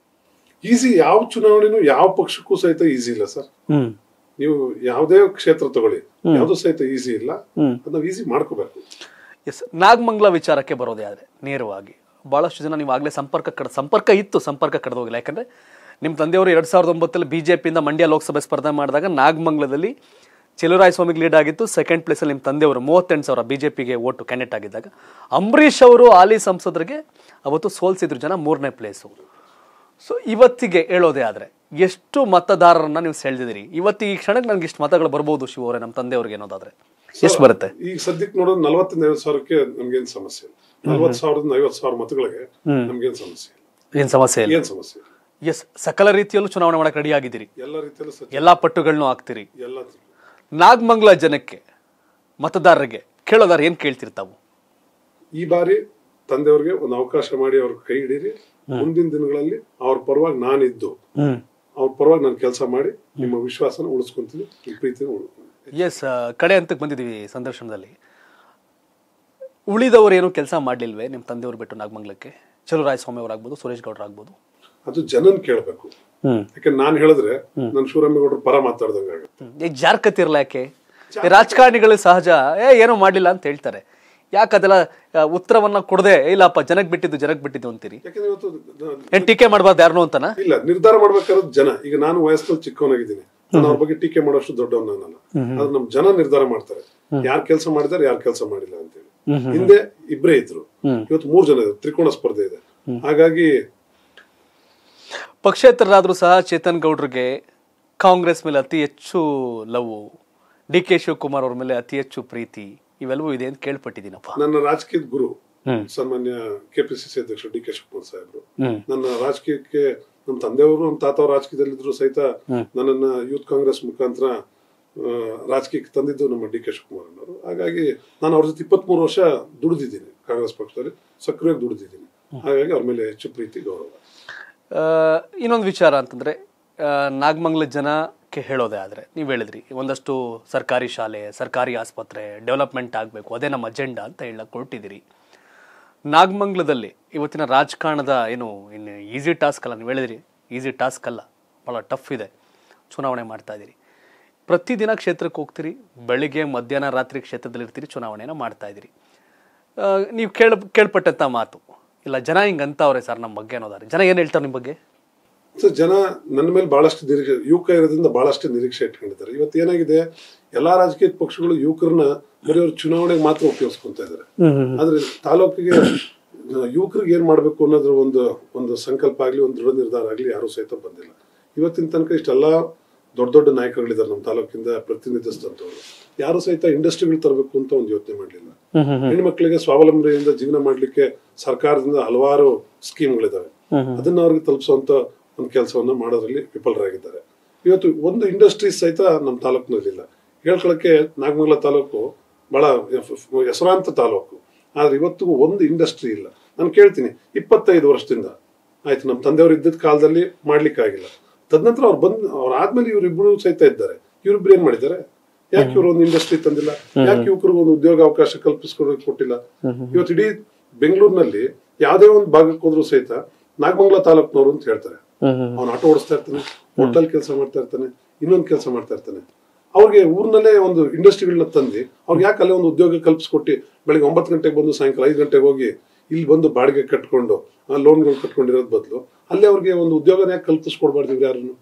ಈಸಿ ಯಾವ ಚುನಾವಣೆನೂ ಯಾವ ಪಕ್ಷಕ್ಕೂ ಸಹಿತ ಈಸಿ ಇಲ್ಲ ಸರ್ ಹ್ಮ್ ನೀವು ಯಾವುದೇ ಕ್ಷೇತ್ರ ತಗೊಳ್ಳಿ ಯಾವ್ದು ಸಹಿತ ಈಸಿ ಇಲ್ಲ ಅದನ್ನ ಈಸಿ ಮಾಡ್ಕೋಬೇಕು ಎಸ್ ನಾಗಮಂಗಲ ವಿಚಾರಕ್ಕೆ ಬರೋದೇ ಆದರೆ ನೇರವಾಗಿ ಭಾಳಷ್ಟು ಜನ ನೀವು ಆಗಲೇ ಸಂಪರ್ಕ ಕಡ ಸಂಪರ್ಕ ಇತ್ತು ಸಂಪರ್ಕ ಕಡ್ದೋಗಿಲ್ಲ ಯಾಕಂದರೆ ನಿಮ್ಮ ತಂದೆಯವರು ಎರಡು ಸಾವಿರದ ಒಂಬತ್ತಲ್ಲಿ ಬಿ ಜೆ ಪಿಯಿಂದ ಮಂಡ್ಯ ಲೋಕಸಭೆ ಸ್ಪರ್ಧೆ ಮಾಡಿದಾಗ ನಾಗಮಂಗಲದಲ್ಲಿ ಚೆಲುರಾಯ ಸ್ವಾಮಿಗೆ ಲೀಡ್ ಆಗಿತ್ತು ಸೆಕೆಂಡ್ ಪ್ಲೇಸಲ್ಲಿ ನಿಮ್ಮ ತಂದೆಯವರು ಮೂವತ್ತೆಂಟು ಸಾವಿರ ಬಿ ಜೆ ಪಿಗೆ ಓಟು ಕ್ಯಾಂಡಿಡೇಟ್ ಆಗಿದ್ದಾಗ ಅಂಬರೀಷ್ ಅವರು ಹಾಲಿ ಸಂಸದರಿಗೆ ಅವತ್ತು ಸೋಲ್ಸಿದ್ರು ಜನ ಮೂರನೇ ಪ್ಲೇಸು ಸೊ ಇವತ್ತಿಗೆ ಹೇಳೋದೇ ಆದರೆ ಎಷ್ಟು ಮತದಾರರನ್ನ ನೀವು ಸೆಳೆದಿದ್ದೀರಿ ಇವತ್ತು ಈ ಕ್ಷಣಕ್ಕೆ ನನಗೆ ಇಷ್ಟು ಮತಗಳು ಬರ್ಬೋದು ಶಿವ ಅವರೇ ನಮ್ಮ ತಂದೆಯವ್ರಿಗೆ ಅನ್ನೋದಾದ್ರೆ ಎಷ್ಟು ಬರುತ್ತೆ ಈಗ ಸದ್ಯಕ್ಕೆ ನೋಡೋದು ನಲವತ್ತರಿಂದ ಐವತ್ತು ಸಾವಿರಕ್ಕೆ ನಮ್ಗೇನ್ ಸಮಸ್ಯೆ ಇಲ್ಲ ನಲ್ವತ್ತು ಸಾವಿರದಿಂದ ಐವತ್ತು ಸಾವಿರ ಮತಗಳಿಗೆ ನಮ್ಗೇನ್ ಸಮಸ್ಯೆ ಇಲ್ಲ ಏನು ಸಮಸ್ಯೆ ಇಲ್ಲ ಏನ್ ಸಮಸ್ಯೆ ಇಲ್ಲ ಎಸ್ ಸಕಲ ರೀತಿಯಲ್ಲೂ ಚುನಾವಣೆ ಮಾಡಕ್ಕೆ ರೆಡಿ ಆಗಿದ್ದೀರಿ ಎಲ್ಲ ರೀತಿಯಲ್ಲೂ ಸತ್ಯ ಎಲ್ಲಾ ಪಟ್ಟುಗಳನ್ನೂ ಹಾಕ್ತೀರಿ ಎಲ್ಲ ನಾಗಮಂಗಲ ಜನಕ್ಕೆ ಮತದಾರರಿಗೆ ಕೇಳೋದಾರ ಏನ್ ಕೇಳ್ತಿರ್ತಾವು ಈ ಬಾರಿ ತಂದೆಯವ್ರಿಗೆ ಒಂದು ಅವಕಾಶ ಮಾಡಿ ಅವ್ರ ಕೈ ಹಿಡೀರಿ ಮುಂದಿನ ದಿನಗಳಲ್ಲಿ ಅವ್ರ ಪರವಾಗಿ ನಾನಿದ್ದು ಅವ್ರ ಪರವಾಗಿ ನಾನು ಕೆಲಸ ಮಾಡಿ ನಿಮ್ಮ ವಿಶ್ವಾಸನ ಉಳಿಸ್ಕೊಂತೀನಿ ನಿಮ್ಮ ಪ್ರೀತಿನ ಉಳ್ಕೊಂತೀನಿ ಎಸ್ ಕಡೆ ಹಂತಕ್ಕೆ ಬಂದಿದ್ದೀವಿ ಸಂದರ್ಶನದಲ್ಲಿ ಉಳಿದವರು ಏನು ಕೆಲಸ ಮಾಡ್ಲಿಲ್ವೇ ನಿಮ್ಮ ತಂದೆಯವರು ಬಿಟ್ಟು ನಾಗಮಂಗಲಕ್ಕೆ ಚಲುರಾಯ ಸ್ವಾಮಿ ಅವರಾಗ್ಬೋದು ಸುರೇಶ್ ಗೌಡ್ರು ಆಗ್ಬೋದು ಅದು ಜನನ್ ಕೇಳಬೇಕು ಯಾಕೆ ನಾನು ಹೇಳಿದ್ರೆ ನಾನು ಶಿವರಾಮೇಗೌಡರ ಪರ ಮಾತಾಡ್ದಂಗೆ ಆಗುತ್ತೆ ಈಗ ಜಾರ್ಕತಿರ್ಲ ಯಾಕೆ ಈ ರಾಜಕಾರಣಿಗಳು ಸಹಜ ಏ ಏನೋ ಮಾಡ್ಲಿಲ್ಲ ಅಂತ ಹೇಳ್ತಾರೆ ಯಾಕೆ ಅದೆಲ್ಲ ಆ, ಉತ್ತರವನ್ನ ಕೊಡದೆ ಇಲ್ಲಪ್ಪ ಜನಕ್ಕೆ ಬಿಟ್ಟಿದ್ದು ಜನಕ್ಕೆ ಬಿಟ್ಟಿದ್ದು ಅಂತೀರಿ ಯಾಕಂದ್ರೆ ಇವತ್ತು ನ- ಏನ್ ಟೀಕೆ ಮಾಡಬಾರ್ದು ಯಾರನ್ನೂ ಅಂತನಾ ಇಲ್ಲ ನಿರ್ಧಾರ ಮಾಡ್ಬೇಕಾದ್ರೆ ಜನ ಈಗ ನಾನು ವಯಸ್ಸಲ್ಲಿ ಚಿಕ್ಕವನಾಗಿದ್ದೀನಿ ನಾನು ಅವ್ರ ಬಗ್ಗೆ ಟೀಕೆ ಮಾಡೋಷ್ಟು ದೊಡ್ಡವನ್ ನಾನಲ್ಲ ಆದ್ರೆ ನಮ್ ಜನ ನಿರ್ಧಾರ ಮಾಡ್ತಾರೆ ಯಾರ್ ಕೆಲಸ ಮಾಡಿದಾರೆ ಯಾರ್ ಕೆಲಸ ಮಾಡಿಲ್ಲ ಅಂತೇಳಿ ಹಿಂದೆ ಇಬ್ರೇ ಇದ್ರು ಇವತ್ತು ಮೂರ್ ಜನ ಇದ್ರು ತ್ರಿಕೋಣ ಸ್ಪರ್ಧೆ ಇದೆ ಹಾಗಾಗಿ ಪಕ್ಷೇತರರಾದ್ರೂ ಸಹ ಚೇತನ್ ಗೌಡ್ರಿಗೆ ಕಾಂಗ್ರೆಸ್ ಮೇಲೆ ಅತಿ ಹೆಚ್ಚು ಲವ್ ಡಿ ಕೆ ಶಿವಕುಮಾರ್ ಅವ್ರ ಮೇಲೆ ಅತಿ ಹೆಚ್ಚು ಪ್ರೀತಿ ಇವೆಲ್ಲವೂ ಇದೆ ಅಂತ ಕೇಳ್ಪಟ್ಟಿದ್ದೀನಪ್ಪ ನನ್ನ ರಾಜಕೀಯದ ಗುರು ಸನ್ಮಾನ್ಯ ಕೆಪಿಸಿಸಿ ಅಧ್ಯಕ್ಷ ಡಿ ಕೆ ಶಿವಕುಮಾರ್ ಸಾಹೇಬ್ರು ನನ್ನ ರಾಜಕೀಯಕ್ಕೆ ನಮ್ಮ ತಂದೆಯವರು ನಮ್ಮ ತಾತ ರಾಜಕೀಯದಲ್ಲಿದ್ರು ಸಹಿತ ನನ್ನನ್ನ ಯೂತ್ ಕಾಂಗ್ರೆಸ್ ಮುಖಾಂತರ ಆ, ರಾಜಕೀಯಕ್ಕೆ ತಂದಿದ್ದು ನಮ್ಮ ಡಿ ಕೆ ಶಿವಕುಮಾರ್ ಅವರು ಹಾಗಾಗಿ ನಾನು ಅವ್ರ ಜೊತೆ ಇಪ್ಪತ್ಮೂರು ವರ್ಷ ದುಡಿದಿದ್ದೀನಿ ಕಾಂಗ್ರೆಸ್ ಪಕ್ಷದಲ್ಲಿ ಸಕ್ರಿಯವಾಗಿ ದುಡಿದಿದ್ದೀನಿ ಹಾಗಾಗಿ ಅವ್ರ ಮೇಲೆ ಹೆಚ್ಚು ಪ್ರೀತಿ ಗೌರವ ಆ, ಇನ್ನೊಂದು ವಿಚಾರ ಅಂತಂದ್ರೆ ಆ, ನಾಗಮಂಗಲ ಜನಕ್ಕೆ ಹೇಳೋದೇ ಆದರೆ ನೀವು ಹೇಳಿದ್ರಿ ಒಂದಷ್ಟು ಸರ್ಕಾರಿ ಶಾಲೆ ಸರ್ಕಾರಿ ಆಸ್ಪತ್ರೆ ಡೆವಲಪ್ಮೆಂಟ್ ಆಗಬೇಕು ಅದೇ ನಮ್ಮ ಅಜೆಂಡಾ ಅಂತ ಹೇಳಕ್ ಹೊರಟಿದ್ದೀರಿ ನಾಗಮಂಗಲದಲ್ಲಿ ಇವತ್ತಿನ ರಾಜಕಾರಣದ ಏನು ಇನ್ನು ಈಸಿ ಟಾಸ್ಕ್ ಅಲ್ಲ ನೀವು ಹೇಳಿದ್ರಿ ಈಸಿ ಟಾಸ್ಕ್ ಅಲ್ಲ ಭಾಳ ಟಫ್ ಇದೆ ಚುನಾವಣೆ ಮಾಡ್ತಾ ಇದ್ದೀರಿ ಪ್ರತಿದಿನ ಕ್ಷೇತ್ರಕ್ಕೆ ಹೋಗ್ತೀರಿ ಬೆಳಿಗ್ಗೆ ಮಧ್ಯಾಹ್ನ ರಾತ್ರಿ ಕ್ಷೇತ್ರದಲ್ಲಿ ಇರ್ತೀರಿ ಚುನಾವಣೆನ ಮಾಡ್ತಾ ಇದ್ದೀರಿ ಆ, ನೀವು ಕೇಳ ಕೇಳ್ಪಟ್ಟಂಥ ಮಾತು ಇಲ್ಲ ಜನ ಹಿಂಗೆ ಅಂತವ್ರೆ ಸರ್ ನಮ್ಮ ಬಗ್ಗೆ ಅನ್ನೋದಾರೆ ಜನ ಏನು ಹೇಳ್ತಾರೆ ನಿಮ್ಮ ಬಗ್ಗೆ ಸೊ ಜನ ನನ್ನ ಮೇಲೆ ಬಹಳಷ್ಟು ನಿರೀಕ್ಷೆ ಯುವಕ ಇರೋದ್ರಿಂದ ಬಹಳಷ್ಟು ನಿರೀಕ್ಷೆ ಇಟ್ಕೊಂಡಿದ್ದಾರೆ ಇವತ್ತು ಏನಾಗಿದೆ ಎಲ್ಲಾ ರಾಜಕೀಯ ಪಕ್ಷಗಳು ಯುವಕರನ್ನ ಬರೀ ಅವ್ರ ಚುನಾವಣೆಗೆ ಮಾತ್ರ ಉಪಯೋಗಿಸ್ಕೊಂತ ಇದ್ದಾರೆ ಆದ್ರೆ ತಾಲೂಕಿಗೆ ಯುವಕರಿಗೆ ಏನ್ ಮಾಡ್ಬೇಕು ಅನ್ನೋದ್ರ ಒಂದು ಒಂದು ಸಂಕಲ್ಪ ಆಗ್ಲಿ ಒಂದು ದೃಢ ನಿರ್ಧಾರ ಆಗ್ಲಿ ಯಾರು ಸಹಿತ ಬಂದಿಲ್ಲ ಇವತ್ತಿನ ತನಕ ಇಷ್ಟೆಲ್ಲ ದೊಡ್ಡ ದೊಡ್ಡ ನಾಯಕರುಗಳಿದ್ದಾರೆ ನಮ್ಮ ತಾಲೂಕಿಂದ ಪ್ರತಿನಿಧಿಸಿದಂಥವ್ರು ಯಾರು ಸಹಿತ ಇಂಡಸ್ಟ್ರಿಗಳು ತರಬೇಕು ಅಂತ ಒಂದು ಯೋಚನೆ ಮಾಡಲಿಲ್ಲ ಹೆಣ್ಮಕ್ಳಿಗೆ ಸ್ವಾವಲಂಬನೆಯಿಂದ ಜೀವನ ಮಾಡ್ಲಿಕ್ಕೆ ಸರ್ಕಾರದಿಂದ ಹಲವಾರು ಸ್ಕೀಮ್ಗಳಿದಾವೆ ಅದನ್ನ ಅವ್ರಿಗೆ ತಲುಪಿಸುವಂತ ಒಂದು ಕೆಲಸವನ್ನ ಮಾಡೋದ್ರಲ್ಲಿ ವಿಫಲರಾಗಿದ್ದಾರೆ ಇವತ್ತು ಒಂದು ಇಂಡಸ್ಟ್ರಿ ಸಹಿತ ನಮ್ಮ ತಾಲೂಕಿನಲ್ಲಿಲ್ಲ ಹೇಳ್ಕೊಳಕ್ಕೆ ನಾಗಮಂಗಲ ತಾಲೂಕು ಬಹಳ ಎಫ್- ಹೆಸರಾಂತ ತಾಲೂಕು ಆದ್ರೆ ಇವತ್ತಿಗೂ ಒಂದು ಇಂಡಸ್ಟ್ರಿ ಇಲ್ಲ ನಾನು ಕೇಳ್ತೀನಿ ಇಪ್ಪತ್ತೈದು ವರ್ಷದಿಂದ ಆಯ್ತು ನಮ್ಮ ತಂದೆಯವರು ಇದ್ದಿದ್ದ ಕಾಲದಲ್ಲಿ ಮಾಡ್ಲಿಕ್ಕಾಗಿಲ್ಲ ತದನಂತರ ಅವ್ರು ಬಂದ್ ಅವ್ರು ಆದ್ಮೇಲೆ ಇವ್ರಿಬ್ರು ಸಹಿತ ಇದ್ದಾರೆ ಇವ್ರಿಬ್ರು ಏನ್ ಮಾಡಿದ್ದಾರೆ ಯಾಕೆ ಇವ್ರು ಒಂದು ಇಂಡಸ್ಟ್ರಿ ತಂದಿಲ್ಲ ಯಾಕೆ ಯುವಕರಿಗೆ ಒಂದು ಉದ್ಯೋಗ ಅವಕಾಶ ಕಲ್ಪಿಸ್ಕೊಡೋಕೆ ಕೊಟ್ಟಿಲ್ಲ ಇವತ್ತು ಇಡೀ ಬೆಂಗಳೂರಿನಲ್ಲಿ ಯಾವುದೇ ಒಂದು ಭಾಗಕ್ಕೆ ಹೋದ್ರು ಸಹಿತ ನಾಗಮಂಗಲ ತಾಲೂಕ್ನವ್ರು ಅಂತ ಹೇಳ್ತಾರೆ ಅವ್ನು ಆಟೋ ಓಡಿಸ್ತಾ ಇರ್ತಾನೆ ಹೋಟೆಲ್ ಕೆಲಸ ಮಾಡ್ತಾ ಇರ್ತಾನೆ ಇನ್ನೊಂದು ಕೆಲಸ ಮಾಡ್ತಾ ಇರ್ತಾನೆ ಅವ್ರಿಗೆ ಊರ್ನಲ್ಲೇ ಒಂದು ಇಂಡಸ್ಟ್ರಿಗಳನ್ನ ತಂದು ಅವ್ರಿಗೆ ಯಾಕೆ ಅಲ್ಲೇ ಒಂದು ಉದ್ಯೋಗ ಕಲ್ಪಿಸ್ಕೊಟ್ಟು ಬೆಳಿಗ್ಗೆ ಒಂಬತ್ತು ಗಂಟೆಗೆ ಬಂದು ಸಾಯಂಕಾಲ ಐದು ಗಂಟೆಗೆ ಹೋಗಿ ಇಲ್ಲಿ ಬಂದು ಬಾಡಿಗೆ ಕಟ್ಕೊಂಡು ಲೋನ್ಗಳು ಕಟ್ಕೊಂಡಿರೋದ್ ಬದಲು ಅಲ್ಲೇ ಅವ್ರಿಗೆ ಒಂದು ಉದ್ಯೋಗನ ಯಾಕೆ ಕಲ್ಪಿಸ್ಕೊಡ್ಬಾರ್ದು ಇವ್ರು ಯಾರನ್ನು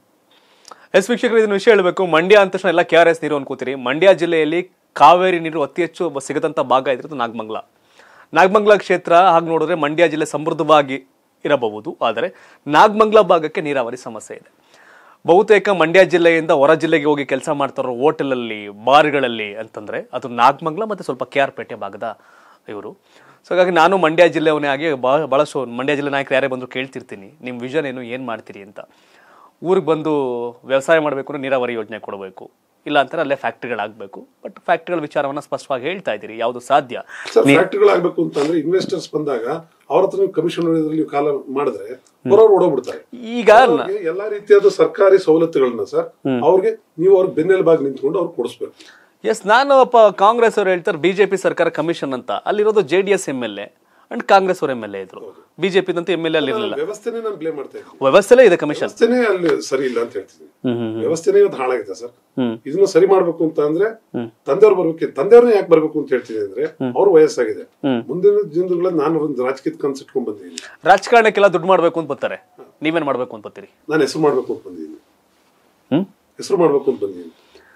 ಎಸ್ ವೀಕ್ಷಕರು ಇದನ್ನ ವಿಷಯ ಹೇಳಬೇಕು ಮಂಡ್ಯ ಅಂದ ತಕ್ಷಣ ಎಲ್ಲ ಕೆ ಆರ್ ಎಸ್ ನೀರು ಅನ್ಕೋತೀರಿ ಮಂಡ್ಯ ಜಿಲ್ಲೆಯಲ್ಲಿ ಕಾವೇರಿ ನೀರು ಅತಿ ಹೆಚ್ಚು ಬ- ಸಿಗದಂತ ಭಾಗ ಇದ್ರದ್ದು ನಾಗಮಂಗಲ ನಾಗಮಂಗಲ ಕ್ಷೇತ್ರ ಹಾಗೆ ನೋಡಿದ್ರೆ ಮಂಡ್ಯ ಜಿಲ್ಲೆ ಸಮೃದ್ಧವಾಗಿ ಇರಬಹುದು ಆದರೆ ನಾಗಮಂಗಲ ಭಾಗಕ್ಕೆ ನೀರಾವರಿ ಸಮಸ್ಯೆ ಇದೆ ಬಹುತೇಕ ಮಂಡ್ಯ ಜಿಲ್ಲೆಯಿಂದ ಹೊರ ಜಿಲ್ಲೆಗೆ ಹೋಗಿ ಕೆಲಸ ಮಾಡ್ತಾರೋ ಹೋಟೆಲಲ್ಲಿ ಬಾರ್ಗಳಲ್ಲಿ ಅಂತಂದ್ರೆ ಅದು ನಾಗಮಂಗಲ ಮತ್ತೆ ಸ್ವಲ್ಪ ಕೆ ಆರ್ ಪೇಟೆ ಭಾಗದ ಇವರು ಸೊ ಹಾಗಾಗಿ ನಾನು ಮಂಡ್ಯ ಜಿಲ್ಲೆಯವನೇ ಆಗಿ ಬಹಳ ಬಹಳಷ್ಟು ಮಂಡ್ಯ ಜಿಲ್ಲೆ ನಾಯಕರು ಯಾರೇ ಬಂದ್ರು ಕೇಳ್ತಿರ್ತೀನಿ ನಿಮ್ಮ ವಿಷನ್ ಏನು ಏನು ಮಾಡ್ತೀರಿ ಅಂತ ಊರಿಗೆ ಬಂದು ವ್ಯವಸಾಯ ಮಾಡಬೇಕು ಅಂದ್ರೆ ನೀರಾವರಿ ಯೋಜನೆ ಕೊಡಬೇಕು ಇಲ್ಲ ಅಂತಾರೆ ಅಲ್ಲೇ ಫ್ಯಾಕ್ಟ್ರಿಗಳಾಗಬೇಕು ಬಟ್ ಫ್ಯಾಕ್ಟ್ರಿಗಳ ವಿಚಾರವನ್ನ ಸ್ಪಷ್ಟವಾಗಿ ಹೇಳ್ತಾ ಇದ್ದೀರಿ ಯಾವುದು ಸಾಧ್ಯ ಸರ್ ಫ್ಯಾಕ್ಟ್ರಿಗಳಾಗಬೇಕು ಅಂತಂದ್ರೆ ಇನ್ವೆಸ್ಟರ್ಸ್ ಬಂದಾಗ ಅವ್ರ ಹತ್ರ ನೀವು ಕಮಿಷನ್ ನೀವು ಕಾಲ ಮಾಡಿದ್ರೆ ಬರೋರು ಓಡೋಗ್ಬಿಡ್ತಾರೆ ಈಗ ನ- ಅವ್ರಿಗೆ ಎಲ್ಲಾ ರೀತಿಯಾದ ಸರ್ಕಾರಿ ಸವಲತ್ತುಗಳನ್ನ ಸರ್ ಅವ್ರಿಗೆ ನೀವು ಅವ್ರಿಗೆ ಬೆನ್ನೆಲುಬಾಗಿ ನಿಂತ್ಕೊಂಡು ಅವ್ರು ಕೊಡಿಸ್ಬೇಕು ಎಸ್ ನಾನು ಒಬ್ಬ ಕಾಂಗ್ರೆಸ್ ಅವರು ಹೇಳ್ತಾರೆ ಬಿಜೆಪಿ ಸರ್ಕಾರ ಕಮಿಷನ್ ಅಂತ ಅಲ್ಲಿರೋದು J D S M L A and Congress ಅವರು ಎಂ ಎಲ್ ಎ ಇದ್ರು ಬಿಜೆಪಿ ದಂತೂ ಎಂ ಎಲ್ ಎ ಅಲ್ಲಿ ಇರಲಿಲ್ಲ ವ್ಯವಸ್ಥೆನೇ ನಾನು ಬ್ಲೇಮ್ ಮಾಡ್ತಾ ಇದ್ದೀನಿ ವ್ಯವಸ್ಥೆಲೇ ಇದೆ ಕಮಿಷನ್ ವ್ಯವಸ್ಥೆನೇ ಅಲ್ಲಿ ಸರಿ ಇಲ್ಲ ಅಂತ ಹೇಳ್ತೀನಿ ವ್ಯವಸ್ಥೆನೇ ಇವತ್ತು ಹಾಳಾಗಿದೆ ಸರ್ ಇದನ್ನ ಸರಿ ಮಾಡ್ಬೇಕು ಅಂತ ಅಂದ್ರೆ ತಂದೆಯವ್ರು ಬರ್ಬೇಕು ತಂದೆಯವ್ರನ್ನ ಯಾಕೆ ಬರ್ಬೇಕು ಅಂತ ಹೇಳ್ತೀನಿ ಅಂದ್ರೆ ಅವ್ರು ವಯಸ್ಸಾಗಿದೆ ಮುಂದಿನ ದಿನಗಳಲ್ಲಿ ನಾನು ಒಂದು ರಾಜಕೀಯ ಕನ್ಸಿಟ್ಕೊಂಡ್ ಬಂದಿದ್ದೀನಿ ರಾಜಕಾರಣಕ್ಕೆಲ್ಲ ದುಡ್ಡು ಮಾಡ್ಬೇಕು ಅಂತ ಬರ್ತಾರೆ ನೀವೇನ್ ಮಾಡ್ಬೇಕು ಅಂತ ಬರ್ತೀರಿ ನಾನು ಹೆಸರು ಮಾಡ್ಬೇಕು ಅಂತ ಬಂದಿದ್ದೀನಿ ಹ್ಮ್ ಹೆಸರು ಮಾಡ್ಬೇಕು ಅಂತ ಬಂದಿದ್ದೀನಿ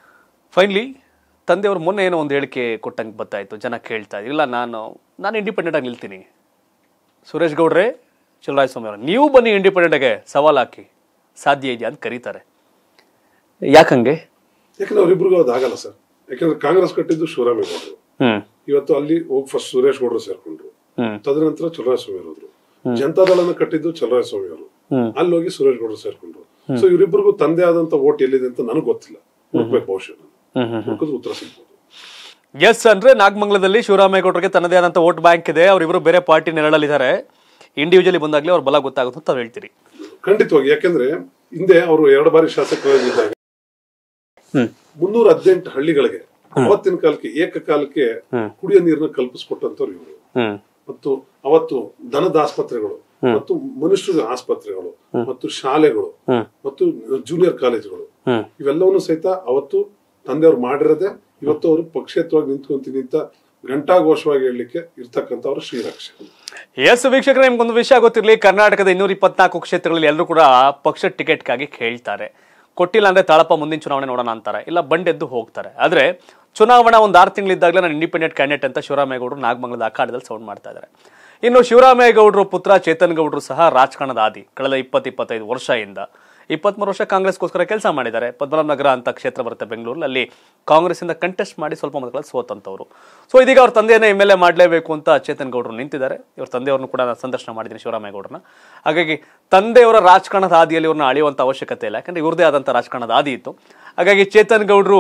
ಫೈನಲಿ ತಂದೆಯವರು ಮೊನ್ನೆ ಏನೋ ಒಂದು ಹೇಳಿಕೆ ಕೊಟ್ಟಂಗೆ ಗೊತ್ತಾಯ್ತು ಜನ ಕೇಳ್ತಾ ಇದ್ರು ಇಲ್ಲ ನಾನು ನಾನು ಇಂಡಿಪೆಂಡೆಂಟ್ ಆಗಿ ನಿಲ್ತೀನಿ ಸುರೇಶ್ ಗೌಡ್ರೆ ಸ್ವಾಮಿ ಅವರು ನೀವು ಬನ್ನಿ ಇಂಡಿಪೆಂಡೆಂಟ್ ಆಗಿ ಸವಾಲ್ ಹಾಕಿ ಸಾಧ್ಯ ಇದೆಯಾ ಅಂತ ಕರೀತಾರೆ ಯಾಕಂಗೆ ಯಾಕಂದ್ರೆ ಅವ್ರಿಬ್ರಿಗೂ ಅದು ಆಗಲ್ಲ ಸರ್ ಯಾಕಂದ್ರೆ ಕಾಂಗ್ರೆಸ್ ಕಟ್ಟಿದ್ದು ಶಿವರಾಮೇಗೌಡರು ಹ್ಮ್ ಇವತ್ತು ಅಲ್ಲಿ ಹೋಗಿ ಫಸ್ಟ್ ಸುರೇಶ್ ಗೌಡರು ಸೇರ್ಕೊಂಡ್ರು ಹ್ಮ್ ತದನಂತರ ಚಲರಾಯಸ್ವಾಮಿ ಹೋದ್ರು ಜನತಾದಳನ ಕಟ್ಟಿದ್ದು ಚಲರಾಯಸ್ವಾಮಿ ಅವರು ಹ್ಮ್. ಅಲ್ಲಿ ಹೋಗಿ ಸುರೇಶ್ ಗೌಡರು ಸೇರ್ಕೊಂಡ್ರು ಸೊ ಇವರಿಬ್ಬರಿಗೂ ತಂದೆ ಆದಂತ ಓಟ್ ಎಲ್ಲಿದೆ ಅಂತ ನನಗೆ ಗೊತ್ತಿಲ್ಲ ಹುಡುಕ್ಬೇಕು ಬಹುಶಃ ನಾನು. ಹ್ಮ್ ಹ್ಮ್ ಹುಡುಕಿದ್ರೆ ಉತ್ತರ ಸಿಗ್ಬೋದು ಎಸ್ ಅಂದ್ರೆ ನಾಗಮಂಗಲದಲ್ಲಿ ಶಿವರಾಮೇಗೌಡರಿಗೆ ತನ್ನದೇ ಆದಂತ ವೋಟ್ ಬ್ಯಾಂಕ್ ಇದೆ ಅವರಿಬ್ರು ಬೇರೆ ಪಾರ್ಟಿ ನೆರಳಲ್ಲಿದ್ದಾರೆ ಇಂಡಿವಿಜುವಲಿ ಬಂದಾಗ್ಲೇ ಅವ್ರ ಬಲ ಗೊತ್ತಾಗುತ್ತೆ ಅಂತ ತಾವ್ ಹೇಳ್ತೀರಿ ಖಂಡಿತವಾಗಿ ಯಾಕಂದ್ರೆ ಹಿಂದೆ ಅವರು ಎರಡು ಬಾರಿ ಶಾಸಕರಾಗಿದ್ದಾಗ ಹ್ಮ್ ಮುನ್ನೂರ ಹದಿನೆಂಟು ಹಳ್ಳಿಗಳಿಗೆ ಅವತ್ತಿನ ಕಾಲಕ್ಕೆ ಏಕಕಾಲಕ್ಕೆ ಕುಡಿಯೋ ನೀರನ್ನ ಕಲ್ಪಿಸ್ಕೊಟ್ಟಂತವ್ರು ಇವರು ಹ್ಮ್ ಮತ್ತು ಅವತ್ತು ದನದ ಆಸ್ಪತ್ರೆಗಳು ಮತ್ತು ಮನುಷ್ಯರ ಆಸ್ಪತ್ರೆಗಳು ಮತ್ತು ಶಾಲೆಗಳು ಹ್ಮ್. ಮತ್ತು ಜೂನಿಯರ್ ಕಾಲೇಜುಗಳು ಹ್ಮ್ ಇವೆಲ್ಲವನ್ನು ಸಹಿತ ಅವತ್ತು ತಂದೆಯವ್ರು ಮಾಡಿರದೆ ಇವತ್ತು ಅವರು ಪಕ್ಷೇತವಾಗಿ ನಿಂತ್ಕೊಂತೀನಿ ಅಂತ ಘಂಟಾಘೋಷವಾಗಿ ಹೇಳಲಿಕ್ಕೆ ಇರ್ತಕ್ಕಂಥವ್ರು ಶ್ರೀರಕ್ಷೆ ಎಸ್ ವೀಕ್ಷಕರೇ ನಿಮ್ಗೊಂದು ವಿಷಯ ಗೊತ್ತಿರಲಿ ಕರ್ನಾಟಕದ ಇನ್ನೂರ ಇಪ್ಪತ್ನಾಲ್ಕು ಕ್ಷೇತ್ರಗಳಲ್ಲಿ ಎಲ್ಲರೂ ಕೂಡ ಪಕ್ಷ ಟಿಕೆಟ್ಗಾಗಿ ಕೇಳ್ತಾರೆ ಕೊಟ್ಟಿಲ್ಲ ಅಂದ್ರೆ ತಾಳಪ್ಪ ಮುಂದಿನ ಚುನಾವಣೆ ನೋಡೋಣ ಅಂತಾರೆ ಇಲ್ಲ ಬಂಡೆದ್ದು ಹೋಗ್ತಾರೆ ಆದ್ರೆ ಚುನಾವಣಾ ಒಂದು ಆರು ತಿಂಗಳಿದ್ದಾಗಲೇ ನಾನು ಇಂಡಿಪೆಂಡೆಂಟ್ ಕ್ಯಾಂಡಿಡೇಟ್ ಅಂತ ಶಿವರಾಮೇಗೌಡರು ನಾಗಮಂಗಲದ ಅಖಾಡದಲ್ಲಿ ಸೌಂಡ್ ಮಾಡ್ತಾ ಇದ್ದಾರೆ ಇನ್ನು ಶಿವರಾಮೇಗೌಡರು ಪುತ್ರ ಚೇತನ್ ಗೌಡರು ಸಹ ರಾಜಕಾರಣದ ಆದಿ ಕಳೆದ ಇಪ್ಪತ್ತು ಇಪ್ಪತ್ತೈದು ವರ್ಷದಿಂದ ಇಪ್ಪತ್ಮೂರು ವರ್ಷ ಕಾಂಗ್ರೆಸ್ಗೋಸ್ಕರ ಕೆಲಸ ಮಾಡಿದ್ದಾರೆ ಪದ್ಮನಾಭ ನಗರ ಅಂತ ಕ್ಷೇತ್ರ ಬರುತ್ತೆ ಬೆಂಗಳೂರಲ್ಲಿ ಅಲ್ಲಿ ಕಾಂಗ್ರೆಸ್ಸಿಂದ ಕಂಟೆಸ್ಟ್ ಮಾಡಿ ಸ್ವಲ್ಪ ಮತಗಳಲ್ಲಿ ಸೋತಂತವರು ಸೊ ಇದೀಗ ಅವ್ರ ತಂದೆಯನ್ನ ಎಮ್ ಎಲ್ ಎ ಮಾಡಲೇಬೇಕು ಅಂತ ಚೇತನ್ ಗೌಡರು ನಿಂತಿದ್ದಾರೆ ಇವ್ರ ತಂದೆಯವ್ರನ್ನು ಕೂಡ ನಾನು ಸಂದರ್ಶನ ಮಾಡಿದ್ದೀನಿ ಶಿವರಾಮೇಗೌಡರನ್ನ ಹಾಗಾಗಿ ತಂದೆಯವರ ರಾಜಕಾರಣದ ಹಾದಿಯಲ್ಲಿ ಇವ್ರನ್ನ ಅಳೆಯುವಂತ ಅವಶ್ಯಕತೆ ಇಲ್ಲ ಯಾಕಂದ್ರೆ ಇವ್ರದೇ ಆದಂಥ ರಾಜಕಾರಣದ ಹಾದಿ ಇತ್ತು ಹಾಗಾಗಿ ಚೇತನ್ ಗೌಡರು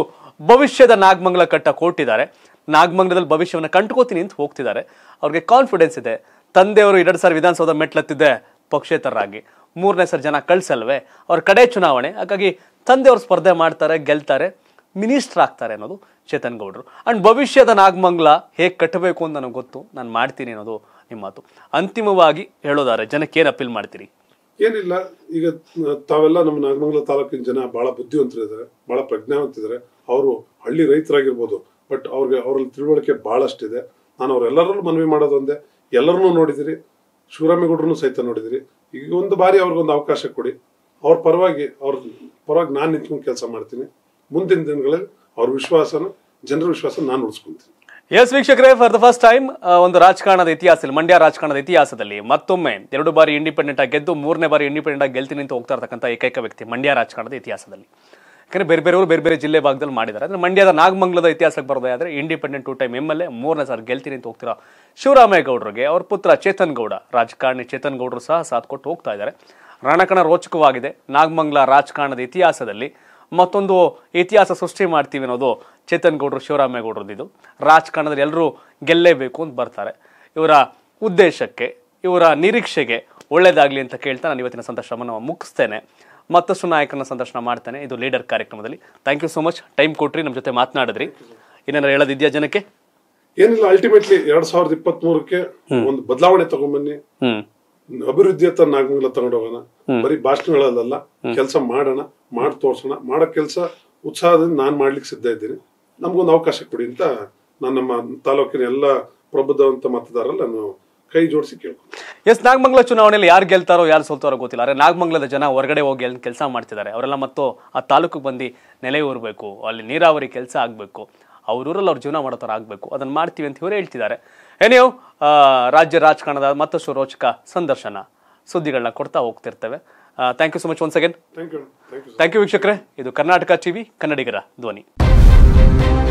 ಭವಿಷ್ಯದ ನಾಗಮಂಗಲ ಕಟ್ಟ ಕೊಟ್ಟಿದ್ದಾರೆ ನಾಗಮಂಗಲದಲ್ಲಿ ಭವಿಷ್ಯವನ್ನು ಕಂಟ್ಕೋತೀನಿ ಅಂತ ಹೋಗ್ತಿದ್ದಾರೆ ಅವ್ರಿಗೆ ಕಾನ್ಫಿಡೆನ್ಸ್ ಇದೆ ತಂದೆಯವರು ಎರಡು ಸಾರಿ ವಿಧಾನಸೌಧ ಮೆಟ್ಲತ್ತಿದ್ದೆ ಪಕ್ಷೇತರರಾಗಿ ಮೂರನೇ ಸರಿ ಜನ ಕಳ್ಸಲ್ವೇ ಅವ್ರ ಕಡೆ ಚುನಾವಣೆ ಹಾಗಾಗಿ ತಂದೆಯವರು ಸ್ಪರ್ಧೆ ಮಾಡ್ತಾರೆ ಗೆಲ್ತಾರೆ ಮಿನಿಸ್ಟರ್ ಆಗ್ತಾರೆ ಅನ್ನೋದು ಚೇತನ್ ಗೌಡ್ರು ಅಂಡ್ ಭವಿಷ್ಯದ ನಾಗಮಂಗಲ ಹೇಗೆ ಕಟ್ಟಬೇಕು ಅಂತ ನನಗೆ ಗೊತ್ತು ನಾನು ಮಾಡ್ತೀನಿ ಅನ್ನೋದು ನಿಮ್ಮ ಮಾತು ಅಂತಿಮವಾಗಿ ಹೇಳೋದಾರೆ ಜನಕ್ಕೆ ಏನು ಅಪೀಲ್ ಮಾಡ್ತೀರಿ ಏನಿಲ್ಲ ಈಗ ತಾವೆಲ್ಲ ನಮ್ಮ ನಾಗಮಂಗಲ ತಾಲೂಕಿನ ಜನ ಬಹಳ ಬುದ್ಧಿವಂತರಿದ್ದಾರೆ ಬಹಳ ಪ್ರಜ್ಞಾವಂತಿದ್ದಾರೆ ಅವರು ಹಳ್ಳಿ ರೈತರಾಗಿರ್ಬೋದು ಬಟ್ ಅವ್ರಿಗೆ ಅವ್ರಲ್ಲಿ ತಿಳುವಳಿಕೆ ಬಹಳಷ್ಟಿದೆ ನಾನು ಅವರೆಲ್ಲರಲ್ಲೂ ಮನವಿ ಮಾಡೋದು ಒಂದೇ ಎಲ್ಲರನ್ನೂ ನೋಡಿದಿರಿ ಶಿವರಾಮೇಗೌಡರನ್ನು ಸಹಿತ ನೋಡಿದಿರಿ ಈಗ ಒಂದು ಬಾರಿ ಅವ್ರಿಗೊಂದು ಅವಕಾಶ ಕೊಡಿ ಅವ್ರ ಪರವಾಗಿ ಅವ್ರ ಪರವಾಗಿ ನಾನು ನಿಂತ್ಕೊಂಡು ಕೆಲಸ ಮಾಡ್ತೀನಿ ಮುಂದಿನ ದಿನಗಳಲ್ಲಿ ಅವ್ರ ವಿಶ್ವಾಸನ ಜನರ ವಿಶ್ವಾಸ ನಾನು ಉಳಿಸ್ಕೊಂತೀನಿ ಎಸ್ ವೀಕ್ಷಕರೇ ಫಾರ್ ದ ಫಸ್ಟ್ ಟೈಮ್ ಒಂದು ರಾಜಕಾರಣದ ಇತಿಹಾಸದಲ್ಲಿ ಮಂಡ್ಯ ರಾಜಕಾರಣದ ಇತಿಹಾಸದಲ್ಲಿ ಮತ್ತೊಮ್ಮೆ ಎರಡು ಬಾರಿ ಇಂಡಿಪೆಂಡೆಂಟ್ ಆಗಿ ಗೆದ್ದು ಮೂರನೇ ಬಾರಿ ಇಂಡಿಪೆಂಡೆಂಟ್ ಆಗಿ ಗೆಲ್ತೀನಿ ಅಂತ ಹೋಗ್ತಾ ಇರ್ತಕ್ಕಂಥ ಏಕೈಕ ವ್ಯಕ್ತಿ ಮಂಡ್ಯ ರಾಜಕಾರಣದ ಇತಿಹಾಸದಲ್ಲಿ ಯಾಕಂದ್ರೆ ಬೇರೆ ಬೇರೆಯವರು ಬೇರೆ ಬೇರೆ ಜಿಲ್ಲೆ ಭಾಗದಲ್ಲಿ ಮಾಡಿದ್ದಾರೆ ಅಂದ್ರೆ ಮಂಡ್ಯದ ನಾಗಮಂಗಲದ ಇತಿಹಾಸಕ್ಕೆ ಬರೋದೇ ಆದರೆ independent two time M L A ಮೂರನೇ ಸಾರಿ ಗೆಲ್ತೀನಿ ಅಂತ ಹೋಗ್ತಿರೋ ಶಿವರಾಮೇಗೌಡರಿಗೆ ಅವ್ರ ಪುತ್ರ ಚೇತನ್ ಗೌಡ ರಾಜಕಾರಣಿ ಚೇತನ್ ಗೌಡರು ಸಹ ಸಾಥ್ ಕೊಟ್ಟು ಹೋಗ್ತಾ ಇದ್ದಾರೆ ರಣಕಣ ರೋಚಕವಾಗಿದೆ ನಾಗಮಂಗಲ ರಾಜಕಾರಣದ ಇತಿಹಾಸದಲ್ಲಿ ಮತ್ತೊಂದು ಇತಿಹಾಸ ಸೃಷ್ಟಿ ಮಾಡ್ತೀವಿ ಅನ್ನೋದು ಚೇತನ್ ಗೌಡರು ಶಿವರಾಮೇಗೌಡರದ್ದು ಇದು ರಾಜಕಾರಣದಲ್ಲಿ ಎಲ್ಲರೂ ಗೆಲ್ಲೇಬೇಕು ಅಂತ ಬರ್ತಾರೆ ಇವರ ಉದ್ದೇಶಕ್ಕೆ ಇವರ ನಿರೀಕ್ಷೆಗೆ ಒಳ್ಳೇದಾಗ್ಲಿ ಅಂತ ಕೇಳ್ತಾ ನಾನು ಇವತ್ತಿನ ಸಂದರ್ಶನವನ್ನು ಮುಗಿಸ್ತೇನೆ ಮತ್ತಷ್ಟು ನಾಯಕನ ಸಂದರ್ಶನ ಮಾಡ್ತೇನೆ ಇದು ಲೀಡರ್ ಕಾರ್ಯಕ್ರಮದಲ್ಲಿ thank you so much time ಕೊಟ್ರಿ ನಮ್ಮ ಜೊತೆ ಮಾತನಾಡಿದ್ರಿ ಏನಾರ ಹೇಳೋದಿದ್ಯಾ ಜನಕ್ಕೆ ಏನಿಲ್ಲ ಅಲ್ಟಿಮೇಟ್ಲಿ ಎರಡ್ ಸಾವಿರದ ಇಪ್ಪತ್ತ್ ಮೂರಕ್ಕೆ ಒಂದು ಬದಲಾವಣೆ ತಗೊಂಬನ್ನಿ ಹ್ಮ್ ಅಭಿವೃದ್ಧಿಯತ್ತ ನಾಗಮಂಗಲ ತಗೊಂಡೋಗೋಣ ಬರೀ ಭಾಷಣಗಳಲ್ಲ ಕೆಲಸ ಮಾಡೋಣ ಮಾಡಿ ತೋರ್ಸೋಣ ಮಾಡೋ ಕೆಲಸ ಉತ್ಸಾಹದಿಂದ ನಾನ್ ಮಾಡ್ಲಿಕ್ಕೆ ಸಿದ್ಧ ಇದ್ದೀನಿ ನಮ್ಗೊಂದು ಅವಕಾಶ ಕೊಡಿ ಅಂತ ನಾನು ನಮ್ಮ ತಾಲೂಕಿನ ಎಲ್ಲ ಪ್ರಬುದ್ಧವಂತ ಮತದಾರಲ್ಲ ನಾನು ಕೈ ಜೋಡಿಸಿ ಕೇಳ್ಕೊಂಡು ಎಸ್ ನಾಗಮಂಗಲ ಚುನಾವಣೆಯಲ್ಲಿ ಯಾರು ಗೆಲ್ತಾರೋ ಯಾರು ಸೋಲ್ತಾರೋ ಗೊತ್ತಿಲ್ಲ ಆದರೆ ನಾಗಮಂಗಲದ ಜನ ಹೊರಗಡೆ ಹೋಗಿ ಅಲ್ಲಿ ಕೆಲಸ ಮಾಡ್ತಿದ್ದಾರೆ ಅವರೆಲ್ಲ ಮತ್ತು ಆ ತಾಲೂಕಿಗೆ ಬಂದು ನೆಲೆ ಊರಬೇಕು ಅಲ್ಲಿ ನೀರಾವರಿ ಕೆಲಸ ಆಗಬೇಕು ಅವ್ರೂರಲ್ಲಿ ಅವ್ರ ಜೀವನ ಮಾಡೋ ಥರ ಆಗಬೇಕು ಅದನ್ನು ಮಾಡ್ತೀವಿ ಅಂತ ಇವರು ಹೇಳ್ತಿದ್ದಾರೆ ಏನೇವು ರಾಜ್ಯ ರಾಜಕಾರಣದ ಮತ್ತಷ್ಟು ರೋಚಕ ಸಂದರ್ಶನ ಸುದ್ದಿಗಳನ್ನ ಕೊಡ್ತಾ ಹೋಗ್ತಿರ್ತೇವೆ thank you so much once again thank you thank you thank you ವೀಕ್ಷಕರೇ ಇದು ಕರ್ನಾಟಕ ಟಿವಿ ಕನ್ನಡಿಗರ ಧ್ವನಿ